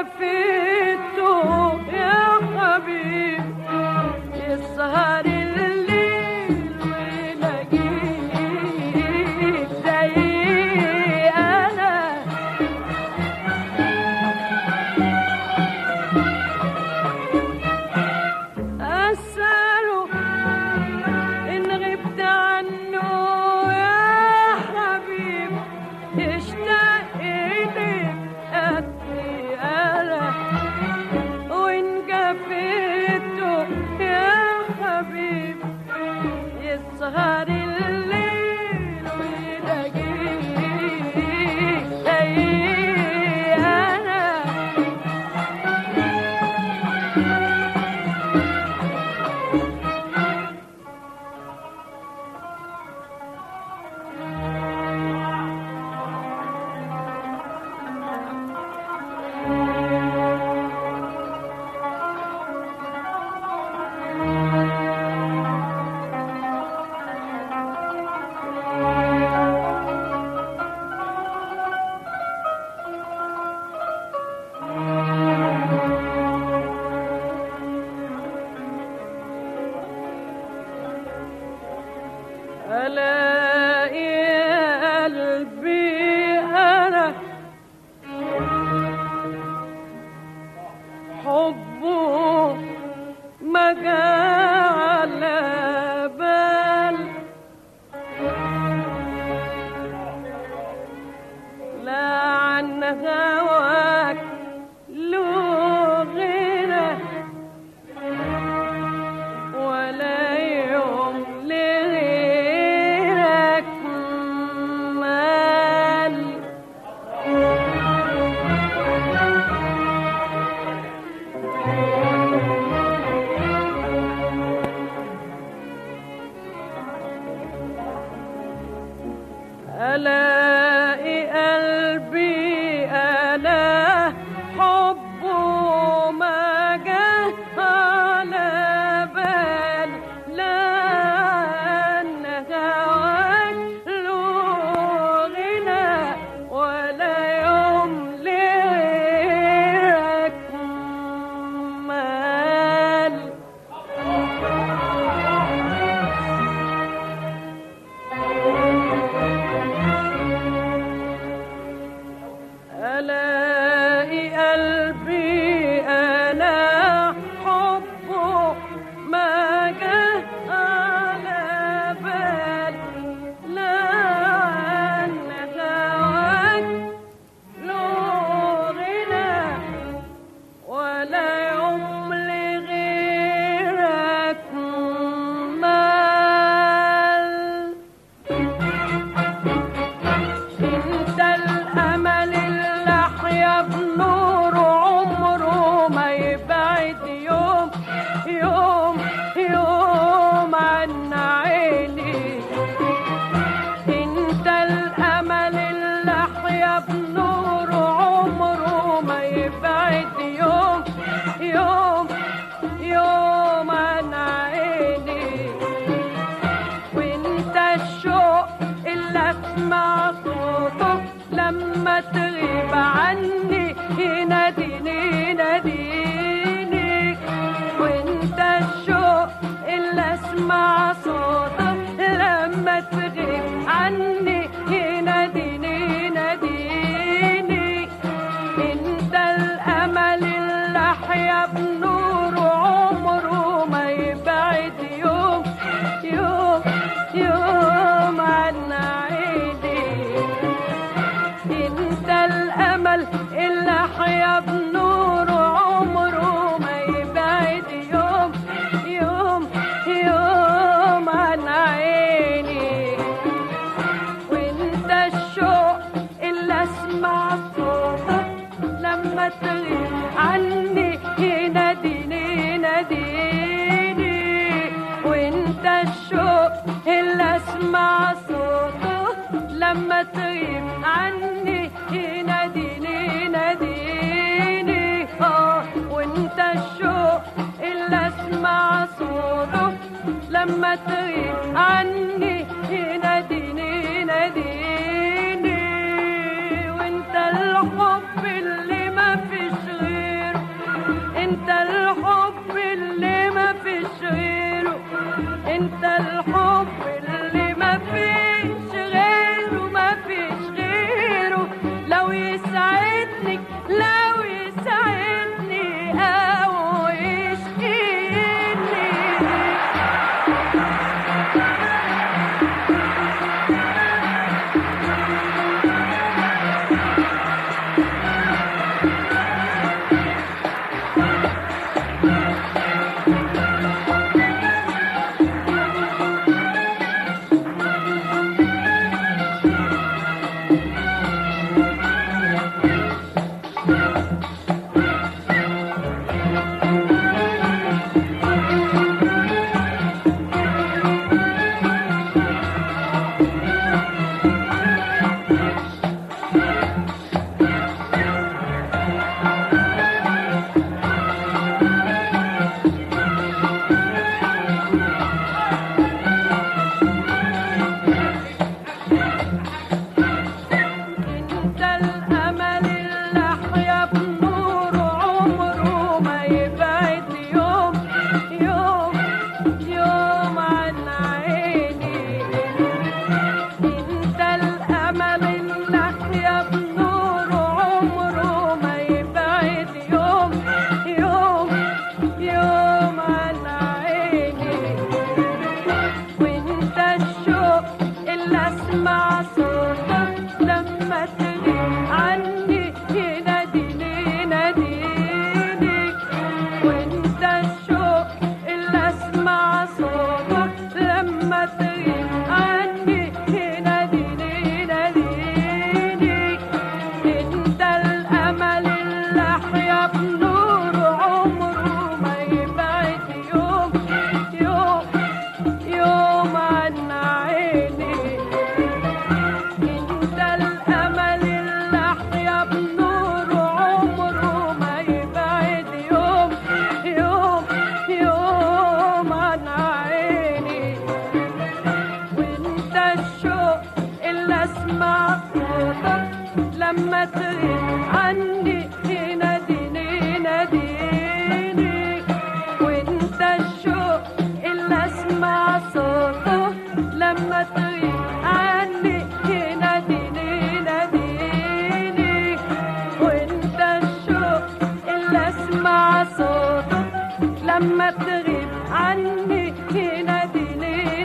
جفيته يا حبيب يسهر الليل ويلاقيك زي انا أسأله إن غبت عنه يا حبيب يشتاق إليك أدري أنا وإن جفيته يا حبيب يسهر الليل ويلاقيك زي أنا ألاقي قلبي أنا حبه ما جاء على بال لا عن هواك له غنى ولا يوم لغيرك مال ألاقي قلبي أنا حبه ما جه على بال لأن هواك له غنى ولا يوم لغيرك مال ألاقي قلبي أنا حبه ما جه على بال لأن هواك له غنى ولا يوم لغيرك مال انت الامل اللي احيا بنور عمره ما يبعد يوم يوم يوم عن عيني انت الامل اللي احيا بنور عمره ما يبعد يوم يوم يوم عن عيني وانت الشوق اللي اسمع صوته لما تغيب عني يناديني يناديني وانت الشوق اللي اسمع صوته لما تغيب عني يناديني يناديني انت الامل اللي احيا بنور عمره ما يبعد يوم يوم يوم عن عيني انت الامل اللي احيا بنور عمره ما يبعد يوم يوم يوم عن عيني وانت الشوق اللي اسمع صوتك لما تغيب عني يناديني يناديني وانت الشوق اللي اسمع صوته لما تغيب عني يناديني يناديني اه وانت الشوق اللي اسمع صوته لما تغيب عني يناديني يناديني وانت الحب اللي ما فيش غيره انت الامل اللي احيا بنور عمره ما يبعد يوم يوم يوم عن عيني انت الامل اللي احيا بنور عمره ما يبعد يوم يوم يوم عن عيني وانت الشوق اللي اسمع صوتك لما تغيب عني يناديني يناديني وانت الشوق اللي اسمع صوتك لما تغيب عني يناديني يناديني انت الامل اللي احيا بنور عمره ما يبعد يوم يوم يوم عن عيني انت الامل اللي احيا بنور عمره ما يبعد يوم يوم يوم عن عيني وانت الشوق اللي اسمع صوتك لما تغيب عني يناديني يناديني وانت الشوق اللي اسمع صوته لما تغيب عني يناديني يناديني وانت الشوق اللي اسمع صوته لما تغيب عني يناديني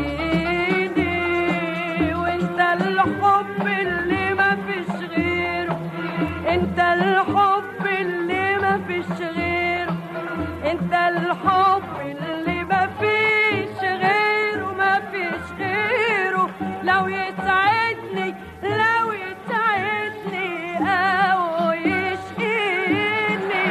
يناديني وانت الحب اللي ما فيش غيره انت الحب اللي ما فيش غيره انت الحب اللي ما فيش غيره ما فيش غيره لو يسعدني لو يسعدني او يشقيني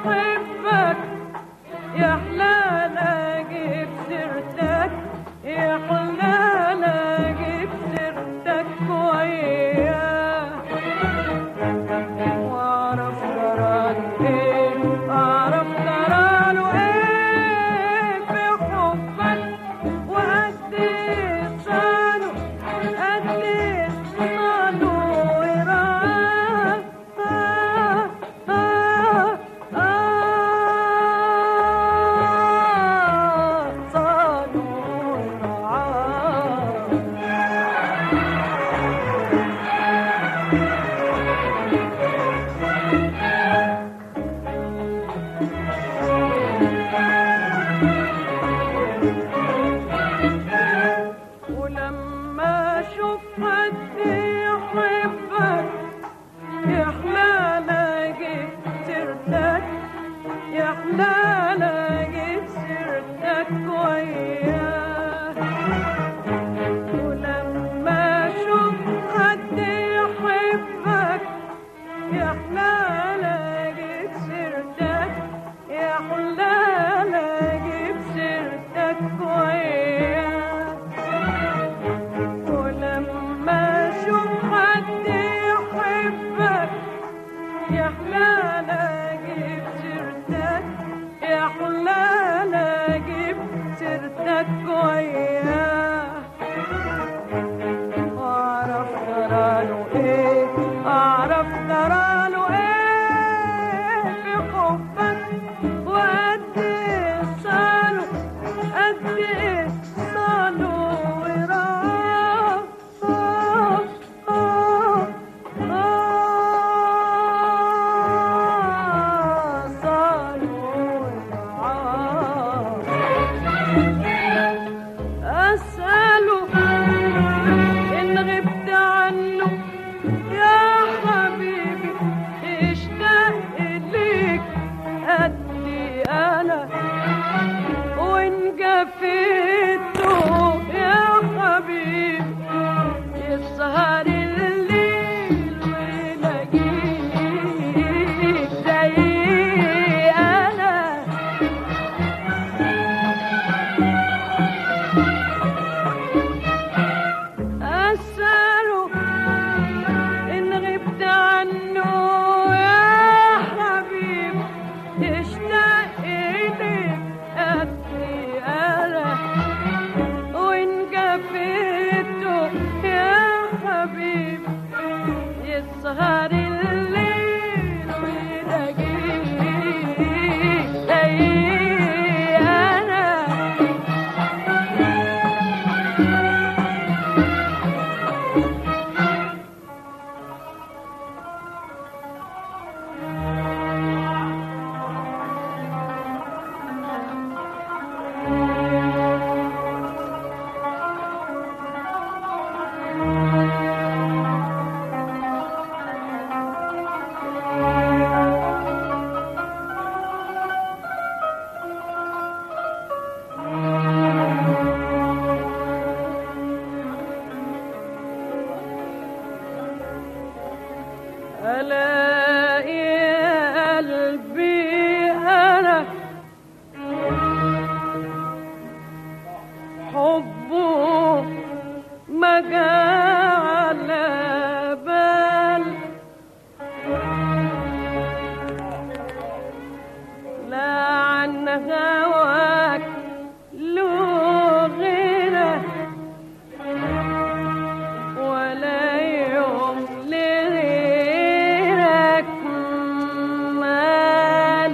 يا اشوف حد يحبك يحلى لقيت سيرتك يحلى لقيت سيرتك وياه ولما اشوف حد يحبك يحلى لقيت سيرتك يحلى لقيت سيرتك وياه ولما اشوف حد يحبك يحلى لقيت سيرتك يحلى لقيت سيرتك وياه اعرف جراله ايه اعرف جراله ايه في حبك وقد ايه صاله قد ايه صاله وراح آه آه آه صاله وراح أسأله إن غبت عنه يا حبيبي اشتاق إليك قدي أنا وإن جفيته يا حبيبي يسهر الليل ويلاقيك زي أنا أسأله إن غبت عنه يا حبيبي اشتاق إليك أبكي أنا وإن جفيته يا حبيبي يسهر الليل ويلاقيك زي أنا ألاقي قلبي أنا حبه ما جاء على بال لا عن هواك له غنى ولا يوم لغيرك مال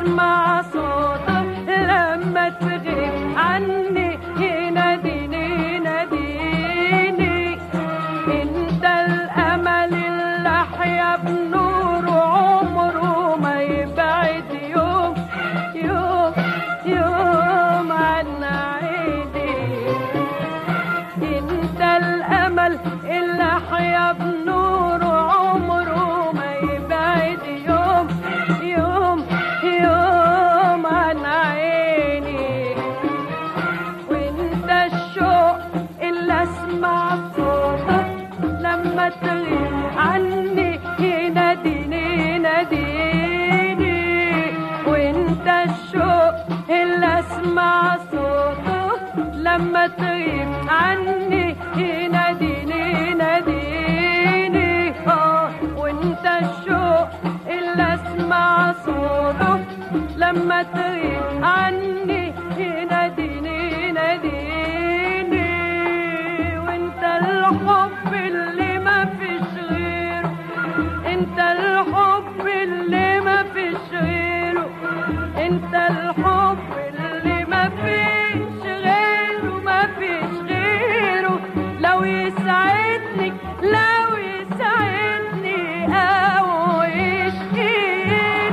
اسمع صوته لما تغيب عني يناديني يناديني انت الامل اللي احيا بنور عمره ما يبعد يوم يوم يوم عن عيني انت الامل اللي احيا بنور عمره ما يبعد يوم يوم يوم عن عيني وانت الشوق اللي اسمع صوتك لما تغيب عني يناديني يناديني وانت الشوق اللي اسمع صوته لما تغيب عني يناديني يناديني اه وانت الشوق اللي اسمع صوته لما تغيب عني يناديني يناديني وانت الحب اللي ما فيش غيره انت الحب اللي ما فيش غيره انت الحب اللي ما فيش غيره ما فيش غيره لو يسعدني لو يسعدني او يشكيني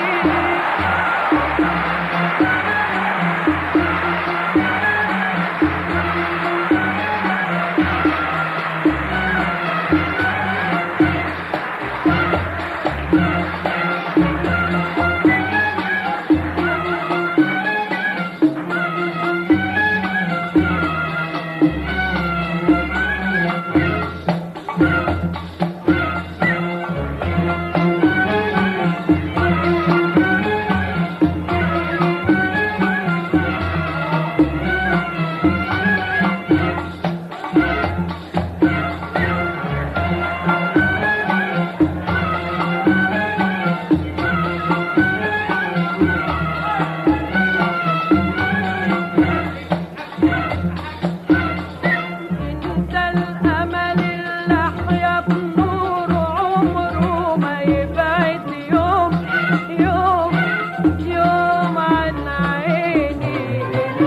انت الامل اللي احيا بنور عمره ما يبعد يوم يوم يوم عن عيني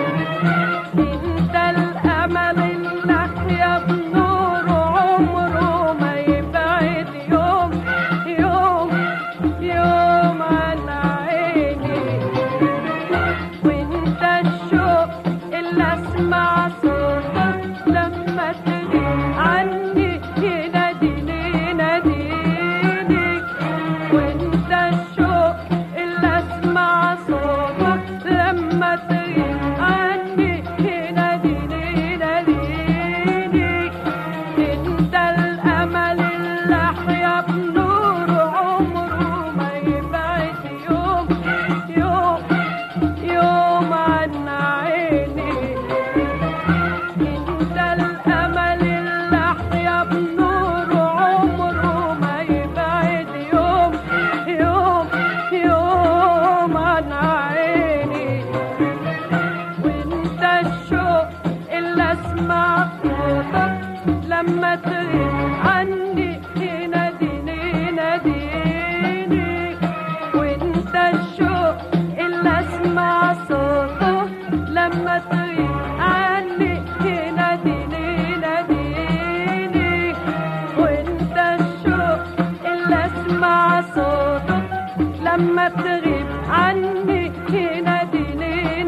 انت الامل اللي احيا بنور عمره ما يبعد يوم يوم يوم عن عيني وانت الشوق اللي اسمع صوتك لما تغيب عني يناديني يناديني وانت الشوق اللي اسمع صوتك لما تغيب عني يناديني يناديني انت الامل اللي احيا بنور عمره ما يبعد يوم يوم يوم عن عيني انت الامل اللي احيا بنور عمره ما يبعد يوم يوم يوم عن عيني وانت الشوق اللي اسمع صوتك لما تغيب عني يناديني يناديني وانت الشوق اللي اسمع صوته لما تغيب عني يناديني يناديني وانت الشوق اللي اسمع صوته لما تغيب عني يناديني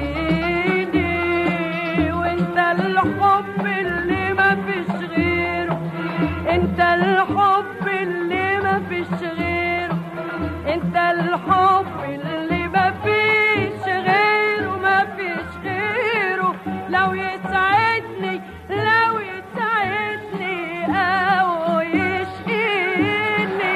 يناديني وانت الحب اللي ما فيش غيره انت الحب اللي ما فيش غيره انت الحب اللي ما فيش غيره ما فيش غيره لو يسعدني لو يسعدني او يشقيني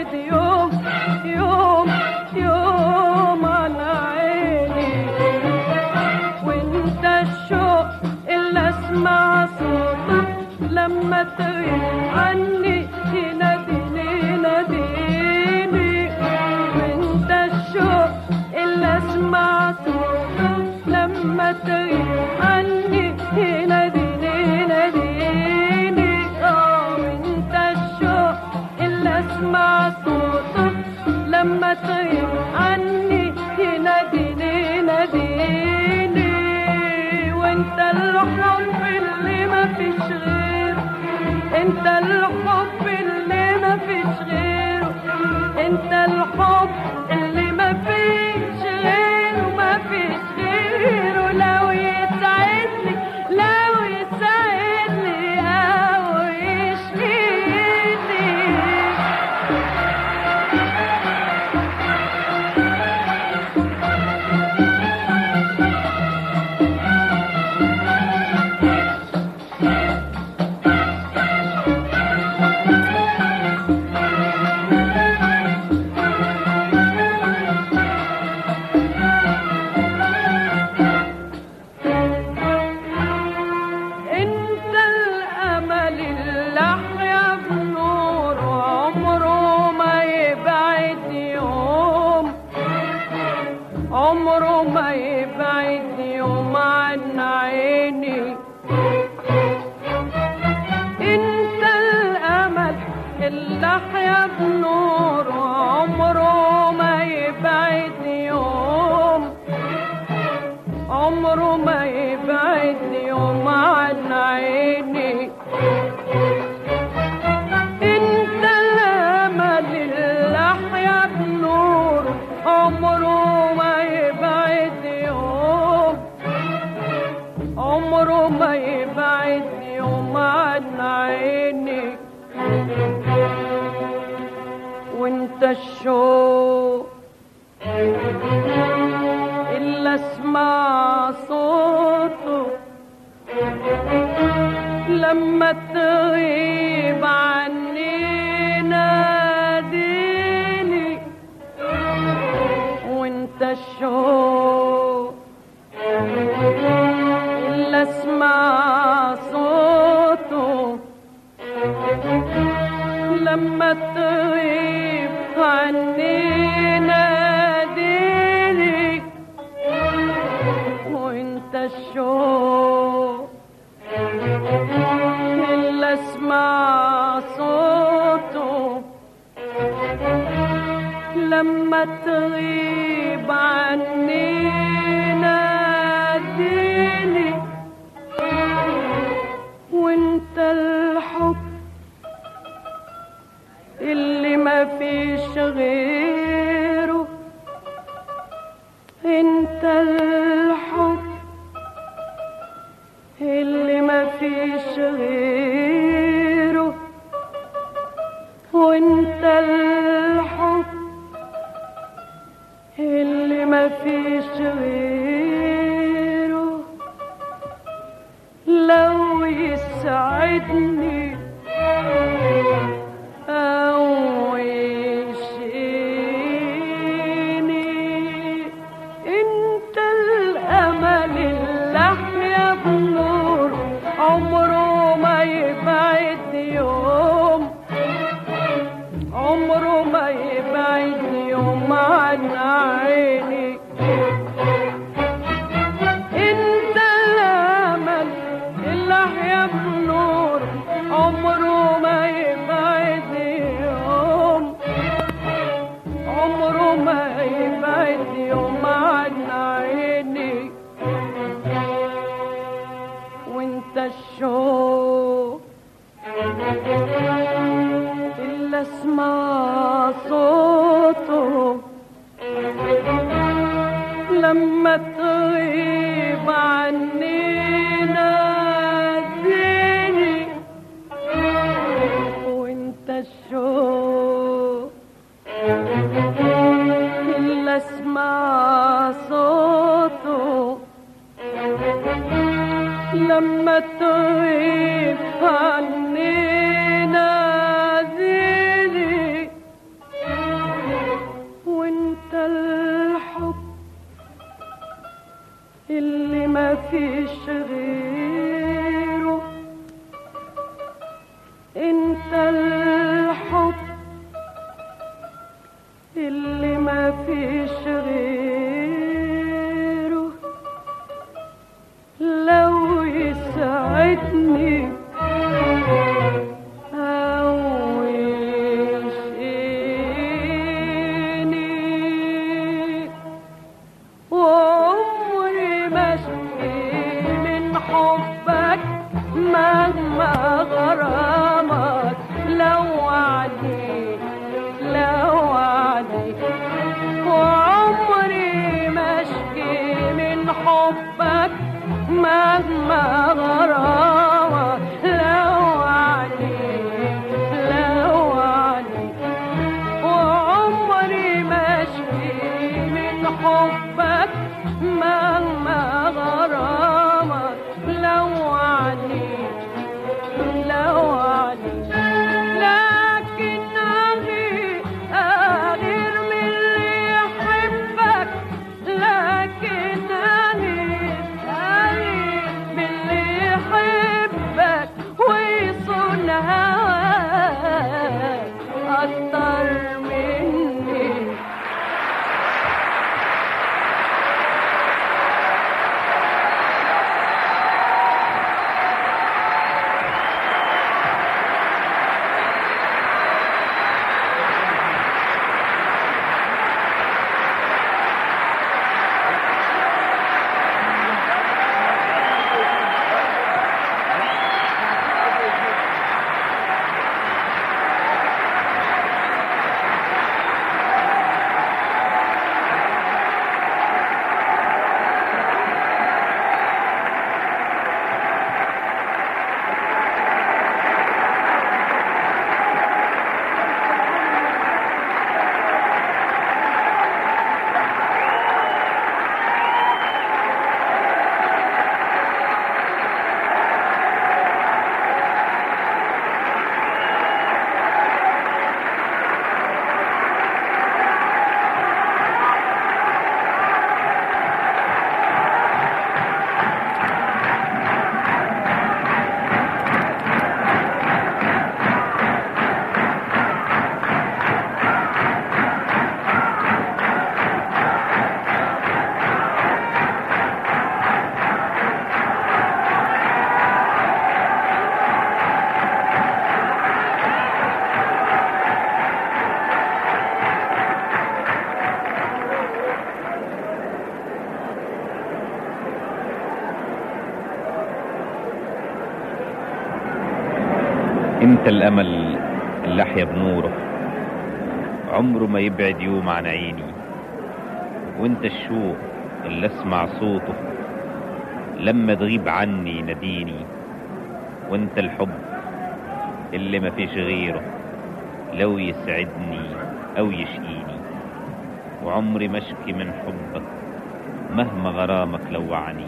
يبعد يوم يوم يوم عن عيني وانت الشوق اللي اسمع صوتك لما تغيب عني يناديني يناديني وانت الشوق اللي اسمع صوتك لما تغيب عني يناديني يناديني اه وانت الشوق اللي اسمع صوتك لما تغيب عني يناديني يناديني وانت الحب اللي ما فيش غيره انت الحب اللي ما فيش غيره انت الحب اللي ما فيش غيره ما فيش غيره لو يسعدني لو يسعدني او يشفيني انت الامل اللي احيا بنور عمره ما يبعد يوم عمره ما يبعد يوم عن عيني انت الامل اللي احيا بنور عمره ما يبعد يوم عمره ما يبعد يوم عن عيني انت الامل اللي احيا بنور عمره ما يبعد يوم عمره ما يبعد يوم عن عيني وانت الشوق إلا اسمع صوته لما تغيب عني ناديني وانت الشوق إلا اسمع صوته لما تغيب عني ناديني وانت الشوق اللي اسمع صوته لما تغيب عني ناديني وانت الحب اللي ما فيش غيره انت الحب اللي ما فيش غيره وانت الحب اللي ما فيش غيره لو يسعدني أو يشقيني انت الامل اللي احيا بنور عمره ما يبعد يوم عمره ما يبعد يوم عن عيني انت الامل اللي احيا بنور عمره ما يبعد يوم عمره ما يبعد يوم عن عيني وانت الشوق اللي اسمع صوته لما تغيب عني ناديني وانت الشوق اللي اسمع صوته لما تغيب عني ناديني فيش غيره انت الحب اللي ما فيش غيره لو يسعدني أو يشقيني وعمري ما اشكي من حبك مهما غرامك لو وعدي لو وعدي وعمري ما اشكي من حبك مهما غرامك لو وعدي لو وعدي وعمري ما اشكي من حبك مهما غرامك لو وعدي لو وعدي لكن أغير أغير من اللي يحبك لكن أغير أغير من اللي يحبك ويصون هواك أكتر مني انت الامل اللي احيا بنوره عمره ما يبعد يوم عن عيني وانت الشوق اللي اسمع صوته لما تغيب عني ناديني وانت الحب اللي ما فيش غيره لو يسعدني او يشقيني وعمري ما اشكي من حبك مهما غرامك لوعني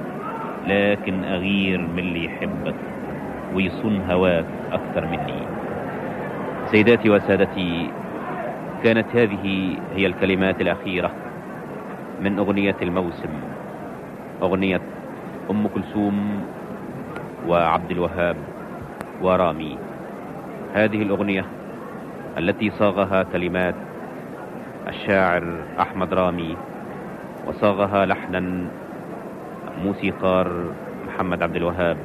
لكن اغير من اللي يحبك ويصون هواك أكثر مني سيداتي وسادتي كانت هذه هي الكلمات الأخيرة من أغنية الموسم أغنية أم كلثوم وعبد الوهاب ورامي هذه الأغنية التي صاغها كلمات الشاعر أحمد رامي وصاغها لحنا موسيقار محمد عبد الوهاب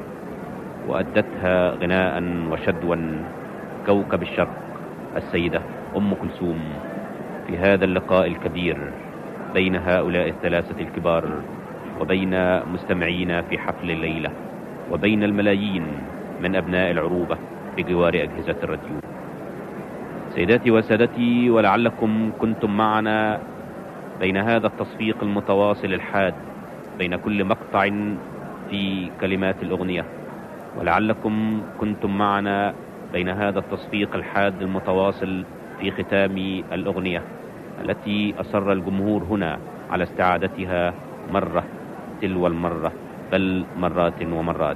وأدتها غناء وشدوا كوكب الشرق السيدة أم كلثوم في هذا اللقاء الكبير بين هؤلاء الثلاثة الكبار وبين مستمعينا في حفل الليلة وبين الملايين من أبناء العروبة بجوار أجهزة الراديو سيداتي وسادتي ولعلكم كنتم معنا بين هذا التصفيق المتواصل الحاد بين كل مقطع في كلمات الأغنية ولعلكم كنتم معنا بين هذا التصفيق الحاد المتواصل في ختام الأغنية التي أصر الجمهور هنا على استعادتها مرة تلو المرة بل مرات ومرات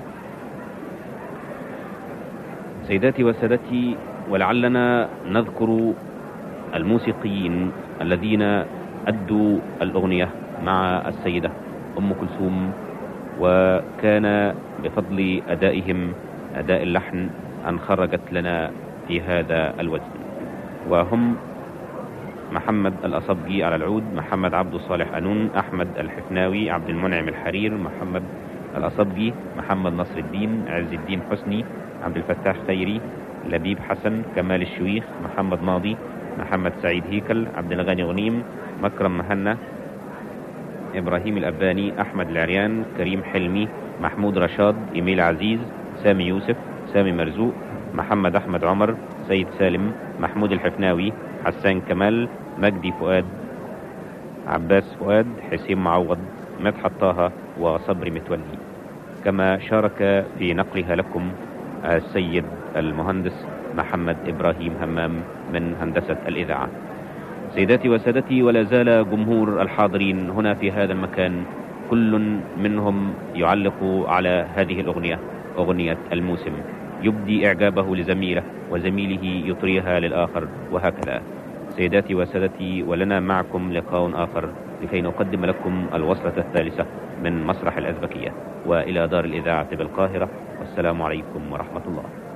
سيداتي وسادتي ولعلنا نذكر الموسيقيين الذين أدوا الأغنية مع السيدة أم كلثوم وكان بفضل أدائهم أداء اللحن أن خرجت لنا في هذا الوزن وهم محمد الأصبجي على العود محمد عبد الصالح أنون أحمد الحفناوي عبد المنعم الحرير محمد الأصبجي محمد نصر الدين عز الدين حسني عبد الفتاح خيري لبيب حسن كمال الشويخ محمد ماضي محمد سعيد هيكل عبد الغني غنيم مكرم مهنا إبراهيم الأباني أحمد العريان كريم حلمي محمود رشاد إيميل عزيز سامي يوسف سامي مرزوق محمد أحمد عمر سيد سالم محمود الحفناوي حسان كمال مجدي فؤاد عباس فؤاد حسين معوض مدحت طه وصبري متولي كما شارك في نقلها لكم السيد المهندس محمد إبراهيم همام من هندسة الإذاعة سيداتي وسادتي ولا زال جمهور الحاضرين هنا في هذا المكان كل منهم يعلق على هذه الأغنية أغنية الموسم يبدي إعجابه لزميله وزميله يطريها للآخر وهكذا سيداتي وسادتي ولنا معكم لقاء آخر لكي نقدم لكم الوصلة الثالثة من مسرح الأزبكية وإلى دار الإذاعة بالقاهرة والسلام عليكم ورحمة الله